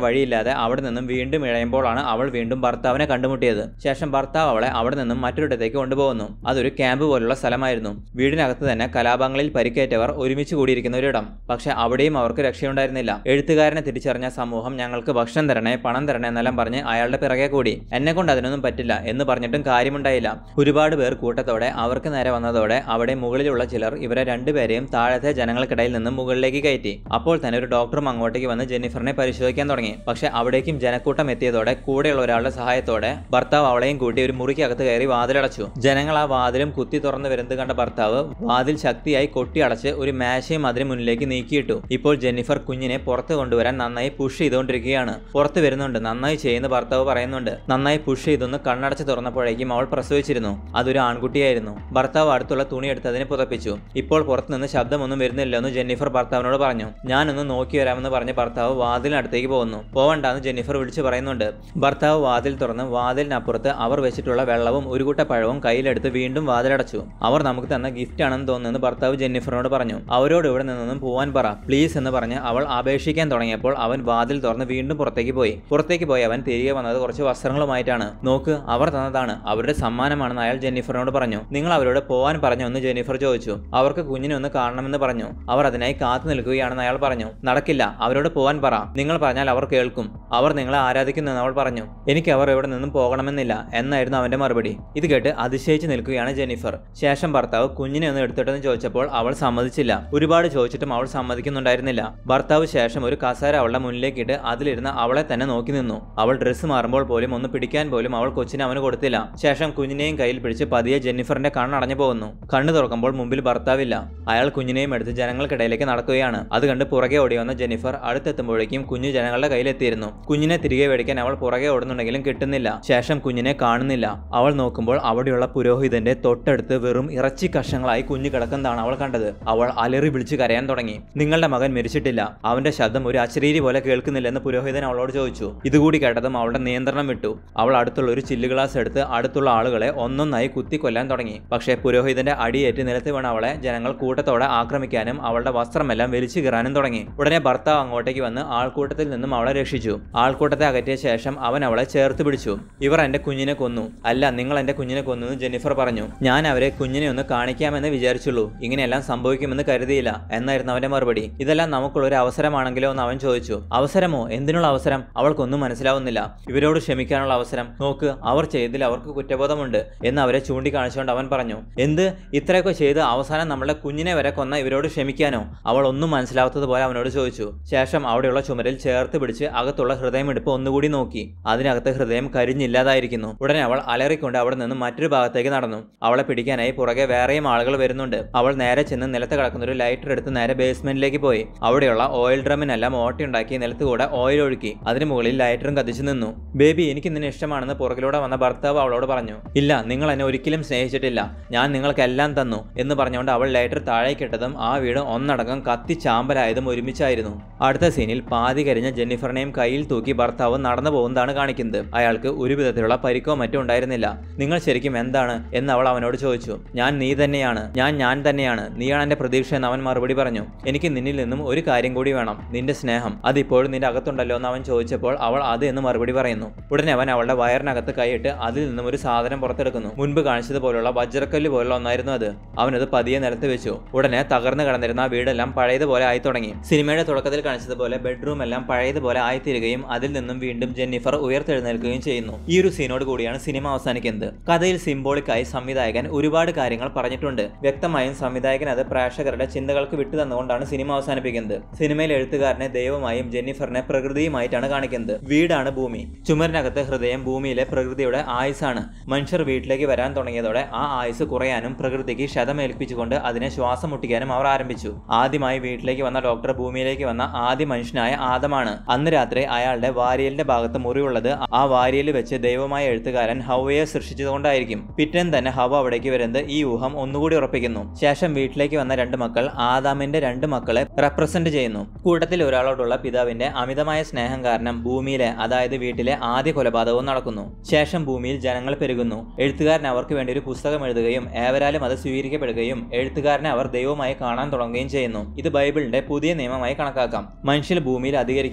വഴിയില്ലാതെ അവിടെ നിന്നും വീണ്ടും ഇഴയുമ്പോഴാണ് അവൾ വീണ്ടും ഭർത്താവിനെ കണ്ടുമുട്ടിയത് ശേഷം ഭർത്താവ് അവളെ അവിടെ നിന്നും മറ്റൊരിടത്തേക്ക് കൊണ്ടുപോകുന്നു അതൊരു ക്യാമ്പ് പോലുള്ള സ്ഥലമായിരുന്നു വീടിനകത്ത് തന്നെ കലാപങ്ങളിൽ പരിക്കേറ്റവർ ഒരുമിച്ച് കൂടിയിരിക്കുന്ന ഒരിടം പക്ഷെ അവിടെയും അവർക്ക് രക്ഷയുണ്ടായിരുന്നില്ല എഴുത്തുകാരനെ തിരിച്ചറിഞ്ഞ സമൂഹം ഞങ്ങൾക്ക് ഭക്ഷണം തരണേ പണം തരണേ എന്നെല്ലാം പറഞ്ഞ് അയാളുടെ പിറകെ കൂടി എന്നെ കൊണ്ട് അതിനൊന്നും പറ്റില്ല എന്ന് പറഞ്ഞിട്ടും കാര്യമുണ്ടായില്ല ഒരുപാട് പേർ കൂട്ടത്തോടെ അവർക്ക് നേരെ വന്നതോടെ അവിടെ മുകളിലുള്ള ചിലർ ഇവരെ രണ്ടുപേരെയും താഴത്തെ ജനങ്ങൾക്കിടയിൽ നിന്ന് മുകളിലേക്ക് കയറ്റി അപ്പോൾ തന്നെ ഒരു ഡോക്ടറും അങ്ങോട്ടേക്ക് വന്ന് ജെന്നിഫറിനെ പരിശോധിക്കാൻ തുടങ്ങി പക്ഷെ അവിടേക്കും ജനക്കൂട്ടം എത്തിയതോടെ കൂടെയുള്ള ഒരാളുടെ സഹായത്തോടെ ഭർത്താവ് അവളെയും കൂട്ടി ഒരു മുറിക്കകത്ത് കയറി വാതിലടച്ചു ജനങ്ങൾ ആ വാതിലും കുത്തി തുറന്നു വരുന്നത് കണ്ട ഭർത്താവ് വാതിൽ ശക്തിയായി കൊട്ടിയടച്ച് ഒരു മേശയും അതിന് മുന്നിലേക്ക് നീക്കിയിട്ടു ഇപ്പോൾ ജെന്നിഫർ കുഞ്ഞിനെ പുറത്ത് കൊണ്ടുവരാൻ നന്നായി പുഷ് ചെയ്തുകൊണ്ടിരിക്കുകയാണ് പുറത്ത് വരുന്നുണ്ട് നന്നായി ചെയ്യുന്ന ഭർത്താവ് പറയുന്നുണ്ട് നന്നായി പുഷ് ചെയ്തൊന്ന് കണ്ണടച്ച് തുറന്നപ്പോഴേക്കും അവൾ പ്രസവിച്ചിരുന്നു അതൊരു ആൺകുട്ടിയായിരുന്നു ഭർത്താവ് അടുത്തുള്ള തുണി എടുത്തതിനെ പുതപ്പിച്ചു ഇപ്പോൾ പുറത്തുനിന്ന് ശബ്ദമൊന്നും വരുന്നില്ലെന്ന് ജെന്നിഫർ ഭർത്താവിനോട് പറഞ്ഞു ഞാനൊന്ന് നോക്കി വരാമെന്ന് പറഞ്ഞ് ഭർത്താവ് വാതിലിനടുത്തേക്ക് പോകുന്നു പോവണ്ടെന്ന് ജെന്നിഫർ വിളിച്ചു പറയുന്നുണ്ട് ഭർത്താവ് വാതിൽ തുറന്ന് വാതിലിനപ്പുറത്ത് അവർ വെച്ചിട്ടുള്ള വെള്ളവും ഒരു കൂട്ട പഴവും കയ്യിലെടുത്ത് വീണ്ടും വാതിലടച്ചു അവർ നമുക്ക് തന്ന ഗിഫ്റ്റ് ആണെന്ന് തോന്നുന്നെന്ന് ഭർത്താവ് ജെന്നിഫറിനോട് പറഞ്ഞു അവരോട് ഇവിടെ നിന്നൊന്നും പോവാൻ പറ പ്ലീസ് എന്ന് പറഞ്ഞ് അവൾ അപേക്ഷിക്കാൻ തുടങ്ങിയപ്പോൾ അവൻ വാതിൽ തുറന്ന് വീണ്ടും പുറത്തേക്ക് പോയി പുറത്തേക്ക് പോയി അവൻ തിരികെ വന്നത് കുറച്ച് വസ്ത്രങ്ങളുമായിട്ടാണ് നോക്ക് അവർ തന്നതാണ് അവരുടെ സമ്മാനമാണെന്ന് അയാൾ ജെന്നിഫറിനോട് പറഞ്ഞു നിങ്ങൾ അവരോട് പോവാൻ പറഞ്ഞു എന്ന് ജെന്നിഫർ ചോദിച്ചു അവർക്ക് കുഞ്ഞിനെ ഒന്ന് കാണണമെന്ന് പറഞ്ഞു അവർ അതിനായി കാത്തു നിൽക്കുകയാണെന്ന് അയാൾ പറഞ്ഞു നടക്കില്ല അവരോട് പോവാൻ പറ നിങ്ങൾ പറഞ്ഞാൽ അവർ കേൾക്കും അവർ നിങ്ങളെ ആരാധിക്കുന്നു എന്ന് അവൾ പറഞ്ഞു എനിക്ക് അവർ ഇവിടെ നിന്നും പോകണമെന്നില്ല എന്നായിരുന്നു അവന്റെ മറുപടി ഇത് കേട്ട് അതിശയിച്ച് നിൽക്കുകയാണ് ജെന്നിഫർ ശേഷം ഭർത്താവ് കുഞ്ഞിനെ ഒന്ന് എടുത്തിട്ടെന്ന് ചോദിച്ചപ്പോൾ അവൾ സമ്മതിച്ചില്ല ഒരുപാട് ചോദിച്ചിട്ടും അവൾ സമ്മതിക്കുന്നുണ്ടായിരുന്നില്ല ഭർത്താവ് ശേഷം ഒരു കസേര അവളുടെ മുന്നിലേക്കിട്ട് അതിലിരുന്ന് അവളെ തന്നെ നോക്കി നിന്നു അവൾ ഡ്രസ്സ് മാറുമ്പോൾ പോലും ഒന്ന് പിടിക്കാൻ പോലും അവൾ കൊച്ചിനെ അവന് കൊടുത്തില്ല ശേഷം കുഞ്ഞിനെയും കയ്യിൽ പിടിച്ച് പതിയെ ജെന്നിഫറിന്റെ കണ്ണടഞ്ഞു പോകുന്നു കണ്ണു തുറക്കുമ്പോൾ മുമ്പിൽ ഭർത്താവില്ല അയാൾ കുഞ്ഞിനെയും എടുത്ത് ജനങ്ങൾക്കിടയിലേക്ക് നടക്കുകയാണ് അത് കണ്ട് പുറകെ ഓടി വന്ന ജെന്നിഫർ അടുത്തെത്തുമ്പോഴേക്കും കുഞ്ഞു ജനങ്ങളുടെ കയ്യിലെത്തിയിരുന്നു കുഞ്ഞിനെ തിരികെ മേടിക്കാൻ അവൾ പുറകെ ഓടുന്നുണ്ടെങ്കിലും കിട്ടുന്നില്ല ശേഷം കുഞ്ഞിനെ കാണുന്നില്ല അവൾ നോക്കുമ്പോൾ അവിടെയുള്ള പുരോഹിതന്റെ തൊട്ടടുത്ത് വെറും ഇറച്ചി കഷ്ണങ്ങളായി കുഞ്ഞു കിടക്കുന്നതാണ് അവൾ കണ്ടത് അവൾ അലറി വിളിച്ച് കരയാൻ തുടങ്ങി നിങ്ങളുടെ മകൻ മരിച്ചിട്ടില്ല അവന്റെ ശബ്ദം ഒരു അശരീരി പോലെ കേൾക്കുന്നില്ലെന്ന് പുരോഹിതൻ അവളോട് ചോദിച്ചു ഇതുകൂടി കേട്ടതും അവളുടെ നിയന്ത്രണം വിട്ടു അവൾ അടുത്തുള്ള ഒരു ചില്ല് ഗ്ലാസ് എടുത്ത് അടുത്തുള്ള ആളുകളെ ഒന്നൊന്നായി കുത്തി കൊല്ലാൻ തുടങ്ങി പക്ഷേ പുരോഹിതന്റെ അടിയേറ്റ് നിലത്ത് വീണ അവളെ ജനങ്ങൾ കൂട്ടത്തോടെ ആക്രമിക്കാനും അവളുടെ വസ്ത്രമെല്ലാം വലിച്ചു കീറാനും തുടങ്ങി ഉടനെ ഭർത്താവ് അങ്ങോട്ടേക്ക് വന്ന് ആൾക്കൂട്ടത്തിൽ നിന്നും അവളെ രക്ഷിച്ചു ആൾക്കൂട്ടത്തെ അകറ്റിയ ശേഷം അവൻ അവളെ ചേർത്ത് പിടിച്ചു ഇവർ എന്റെ കുഞ്ഞിനെ കൊന്നു അല്ല നിങ്ങൾ എന്റെ കുഞ്ഞിനെ കൊന്നു എന്ന് ജെന്നിഫർ പറഞ്ഞു ഞാൻ അവരെ കുഞ്ഞിനെ ഒന്ന് കാണിക്കാമെന്ന് വിചാരിച്ചുള്ളൂ ഇങ്ങനെയെല്ലാം സംഭവിക്കുമെന്ന് കരുതിയില്ല എന്നായിരുന്നു അവന്റെ മറുപടി ഇതെല്ലാം നമുക്കുള്ള ഒരു അവസരമാണെങ്കിലോ എന്ന് അവൻ ചോദിച്ചു അവസരമോ എന്തിനുള്ള അവസരം അവൾക്കൊന്നും മനസ്സിലാവുന്നില്ല ഇവരോട് ക്ഷമിക്കാനുള്ള അവസരം നോക്ക് അവർ ചെയ്തതിൽ അവർക്ക് കുറ്റബോധമുണ്ട് എന്ന് അവരെ ചൂണ്ടിക്കാണിച്ചുകൊണ്ട് അവൻ പറഞ്ഞു എന്ത് ഇത്രയൊക്കെ ചെയ്ത് അവസാനം നമ്മളെ കുഞ്ഞിനെ വരെ കൊന്ന ഇവരോട് ക്ഷമിക്കാനോ അവൾ ഒന്നും മനസ്സിലാവാത്തതുപോലെ അവനോട് ചോദിച്ചു ശേഷം അവിടെയുള്ള ചുമരിൽ ചേർത്ത് പിടിച്ച് അകത്തുള്ള ഹൃദയമെടുപ്പ് ഒന്നുകൂടി നോക്കി അതിനകത്ത് ഹൃദയം കരിഞ്ഞില്ലാതായിരിക്കുന്നു ഉടനെ അവൾ അലറിക്കൊണ്ട് അവിടെ നിന്ന് മറ്റൊരു ഭാഗത്തേക്ക് നടന്നു അവളെ പിടിക്കാനായി പുറകെ വേറെയും ആളുകൾ വരുന്നുണ്ട് അവൾ നേരെ ചെന്ന് നിലത്ത് കിടക്കുന്ന ഒരു ലൈറ്റർ എടുത്ത് നേരെ ബേസ്മെന്റിലേക്ക് പോയി അവിടെയുള്ള ഓയിൽ ഡ്രമ്മിനെല്ലാം ഓട്ടയുണ്ടാക്കി നിലത്ത് കൂടെ ഓയിൽ ഒഴുക്കി അതിന് മുകളിൽ ലൈറ്ററും കത്തിച്ചു നിന്നു ബേബി എനിക്ക് നിന്നെ ഇഷ്ടമാണെന്ന് പുറകിലൂടെ വന്ന ഭർത്താവ് അവളോട് പറഞ്ഞു ഇല്ല നിങ്ങൾ എന്നെ ഒരിക്കലും സ്നേഹിച്ചിട്ടില്ല ഞാൻ നിങ്ങൾക്കെല്ലാം തന്നു എന്ന് പറഞ്ഞുകൊണ്ട് അവൾ ലൈറ്റർ താഴേക്കിട്ടതും ആ വീട് ഒന്നടങ്കം കത്തി ചാമ്പലായതും ഒരുമിച്ചായിരുന്നു അടുത്ത സീനിൽ പാതി കരിഞ്ഞ ജെന്നിഫറിനെയും കയ്യിൽ തൂക്കി ഭർത്താവ് നടന്നു പോകുന്നതാണ് കാണിക്കുന്നത് അയാൾക്ക് ഒരു വിധത്തിലുള്ള പരിക്കോ മറ്റോ ഉണ്ടായിരുന്നില്ല നിങ്ങൾ ശരിക്കും എന്താണ് എന്ന് അവൾ അവനോട് ചോദിച്ചു ഞാൻ നീ തന്നെയാണ് ഞാൻ ഞാൻ തന്നെയാണ് നീയാണ് എന്റെ പ്രതീക്ഷ എന്ന് അവൻ മറുപടി പറഞ്ഞു എനിക്ക് നിന്നിൽ നിന്നും ഒരു കാര്യം കൂടി വേണം നിന്റെ സ്നേഹം അതിപ്പോഴും നിന്റെ അകത്തുണ്ടല്ലോ എന്ന് അവൻ ചോദിച്ചപ്പോൾ അവൾ അത് എന്ന് മറുപടി പറയുന്നു ഉടനെ അവൻ അവളുടെ വയറിനകത്ത് കൈയിട്ട് അതിൽ നിന്നും ഒരു സാധനം പുറത്തെടുക്കുന്നു മുൻപ് കാണിച്ചതുപോലുള്ള വജ്രക്കല്ല് പോലുള്ള ഒന്നായിരുന്നു അത് അവനത് പതിയെ നിലത്ത് വെച്ചു ഉടനെ തകർന്നു കിടന്നിരുന്ന ആ വീടെല്ലാം പഴയതുപോലെ ആയി തുടങ്ങി സിനിമയുടെ തുടക്കത്തിൽ കാണിച്ചതുപോലെ ബെഡ്റൂം എല്ലാം പഴയതുപോലെ ആയിത്തീരുകയും അതിൽ നിന്നും വീണ്ടും ജെന്നിഫർ ഉയർത്തെഴുന്നേൽക്കുകയും ചെയ്യുന്നു ഈ ഒരു സീനോട് കൂടിയാണ് സിനിമ അവസാനിക്കുന്നത് കഥയിൽ സിംബോളിക്കായി സംവിധായകൻ ഒരുപാട് കാര്യങ്ങൾ പറഞ്ഞിട്ടുണ്ട് വ്യക്തമായും സംവിധായകൻ അത് പ്രേക്ഷകരുടെ ചിന്തകൾക്ക് വിട്ടു തന്നുകൊണ്ടാണ് സിനിമ അവസാനിപ്പിക്കുന്നത് സിനിമയിൽ എഴുത്തുകാരനെ ദൈവമായും ജെന്നിഫറിനെ പ്രകൃതിയുമായിട്ടാണ് കാണിക്കുന്നത് വീടാണ് ഭൂമി ചുമരിനകത്ത് ഹൃദയം ഭൂമിയിലെ പ്രകൃതിയുടെ ആയുസാണ് മനുഷ്യർ വീട്ടിലേക്ക് വരാൻ തുടങ്ങിയതോടെ ആ ആയുസ് കുറയാനും പ്രകൃതിക്ക് ക്ഷതമേൽപ്പിച്ചുകൊണ്ട് അതിനെ ശ്വാസം മുട്ടിക്കാനും അവർ ആരംഭിച്ചു ആദ്യമായി വീട്ടിലേക്ക് വന്ന ഡോക്ടർ ഭൂമിയിലേക്ക് വന്ന ആദ്യ മനുഷ്യനായ ആദമാണ് അന്ന് രാത്രി അയാളുടെ വാരിയലിന്റെ ഭാഗത്ത് മുറിവുള്ളത് ആ വാരിയൽ വെച്ച് ദൈവമായ എഴുത്തുകാരൻ ഹവയെ സൃഷ്ടിച്ചതുകൊണ്ടായിരിക്കും പിറ്റേന്ന് തന്നെ ഹവ അവിടേക്ക് വരുന്നത് ഈ ഊഹം ഒന്നുകൂടി ഉറപ്പിക്കുന്നു ശേഷം വീട്ടിലേക്ക് വന്ന രണ്ട് മക്കൾ ആദാമിന്റെ രണ്ട് മക്കളെ റെപ്രസെന്റ് ചെയ്യുന്നു കൂട്ടത്തിൽ ഒരാളോടുള്ള പിതാവിന്റെ അമിതമായ സ്നേഹം കാരണം ഭൂമിയിലെ അതായത് വീട്ടിലെ ആദ്യ കൊലപാതകവും നടക്കുന്നു ശേഷം ഭൂമിയിൽ ജനങ്ങൾ പെരുകുന്നു എഴുത്തുകാരൻ അവർക്ക് വേണ്ടി ഒരു പുസ്തകം എഴുതുകയും ഏവരാലും അത് സ്വീകരിക്കപ്പെടുകയും എഴുത്തുകാരനെ അവർ ദൈവമായി കാണാൻ തുടങ്ങുകയും ചെയ്യുന്നു ഇത് ബൈബിളിന്റെ പുതിയ നിയമമായി കണക്കാക്കാം മനുഷ്യർ ഭൂമിയിൽ അധികരിക്കുന്നതും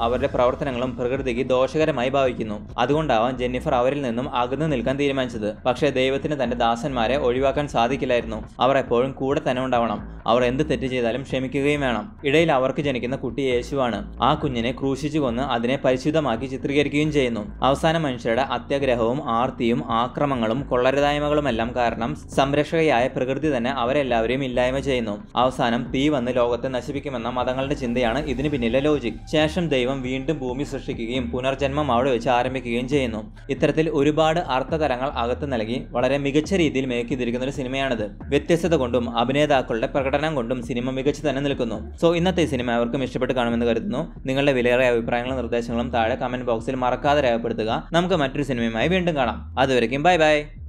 അവരുടെ പ്രവർത്തനങ്ങളും പ്രകൃതിക്ക് ദോഷകരമായി ഭാവിക്കുന്നു അതുകൊണ്ടാവാം ജെന്നിഫർ അവരിൽ നിന്നും അകന്നു നിൽക്കാൻ തീരുമാനിച്ചത് പക്ഷേ ദൈവത്തിന് തന്റെ ദാസന്മാരെ ഒഴിവാക്കാൻ സാധിക്കില്ലായിരുന്നു അവർ എപ്പോഴും കൂടെ തന്നെ ഉണ്ടാവണം അവർ എന്ത് തെറ്റ് ചെയ്താലും ക്ഷമിക്കുകയും വേണം ഇടയിൽ അവർക്ക് ജനിക്കുന്ന കുട്ടി യേശുവാണ് ആ കുഞ്ഞിനെ ക്രൂശിച്ചു കൊന്ന് അതിനെ പരിശുദ്ധമാക്കി ചിത്രീകരിക്കുകയും ചെയ്യുന്നു അവസാന മനുഷ്യരുടെ അത്യാഗ്രഹവും ആർത്തിയും ആക്രമങ്ങളും കൊള്ളരുതായ്മകളുമെല്ലാം കാരണം സംരക്ഷകയായ പ്രകൃതി തന്നെ അവരെല്ലാവരെയും ഇല്ലായ്മ ചെയ്യുന്നു അവസാനം തീ വന്ന് ലോകത്തെ നശിപ്പിക്കുമെന്ന മതങ്ങളുടെ ചിന്തയാണ് ഇതിന് പിന്നിലെ ലോജിക് ശേഷം ദൈവം വീണ്ടും ഭൂമി സൃഷ്ടിക്കുകയും പുനർജന്മം അവിടെ വെച്ച് ആരംഭിക്കുകയും ചെയ്യുന്നു ഇത്തരത്തിൽ ഒരുപാട് അർത്ഥതലങ്ങൾ അകത്ത് നൽകി വളരെ മികച്ച രീതിയിൽ മേക്ക് ചെയ്തിരിക്കുന്ന ഒരു സിനിമയാണിത് വ്യത്യസ്തത കൊണ്ടും അഭിനേതാക്കളുടെ പ്രകടനം കൊണ്ടും സിനിമ മികച്ചു തന്നെ നിൽക്കുന്നു സോ ഇന്നത്തെ ഈ സിനിമ അവർക്കും ഇഷ്ടപ്പെട്ട് കാണുമെന്ന് കരുതുന്നു നിങ്ങളുടെ വിലയേറിയ അഭിപ്രായങ്ങളും നിർദ്ദേശങ്ങളും താഴെ കമന്റ് ബോക്സിൽ മറക്കാതെ രേഖപ്പെടുത്തുക നമുക്ക് മറ്റൊരു സിനിമയുമായി വീണ്ടും കാണാം അതുവരെയും ബൈ ബൈ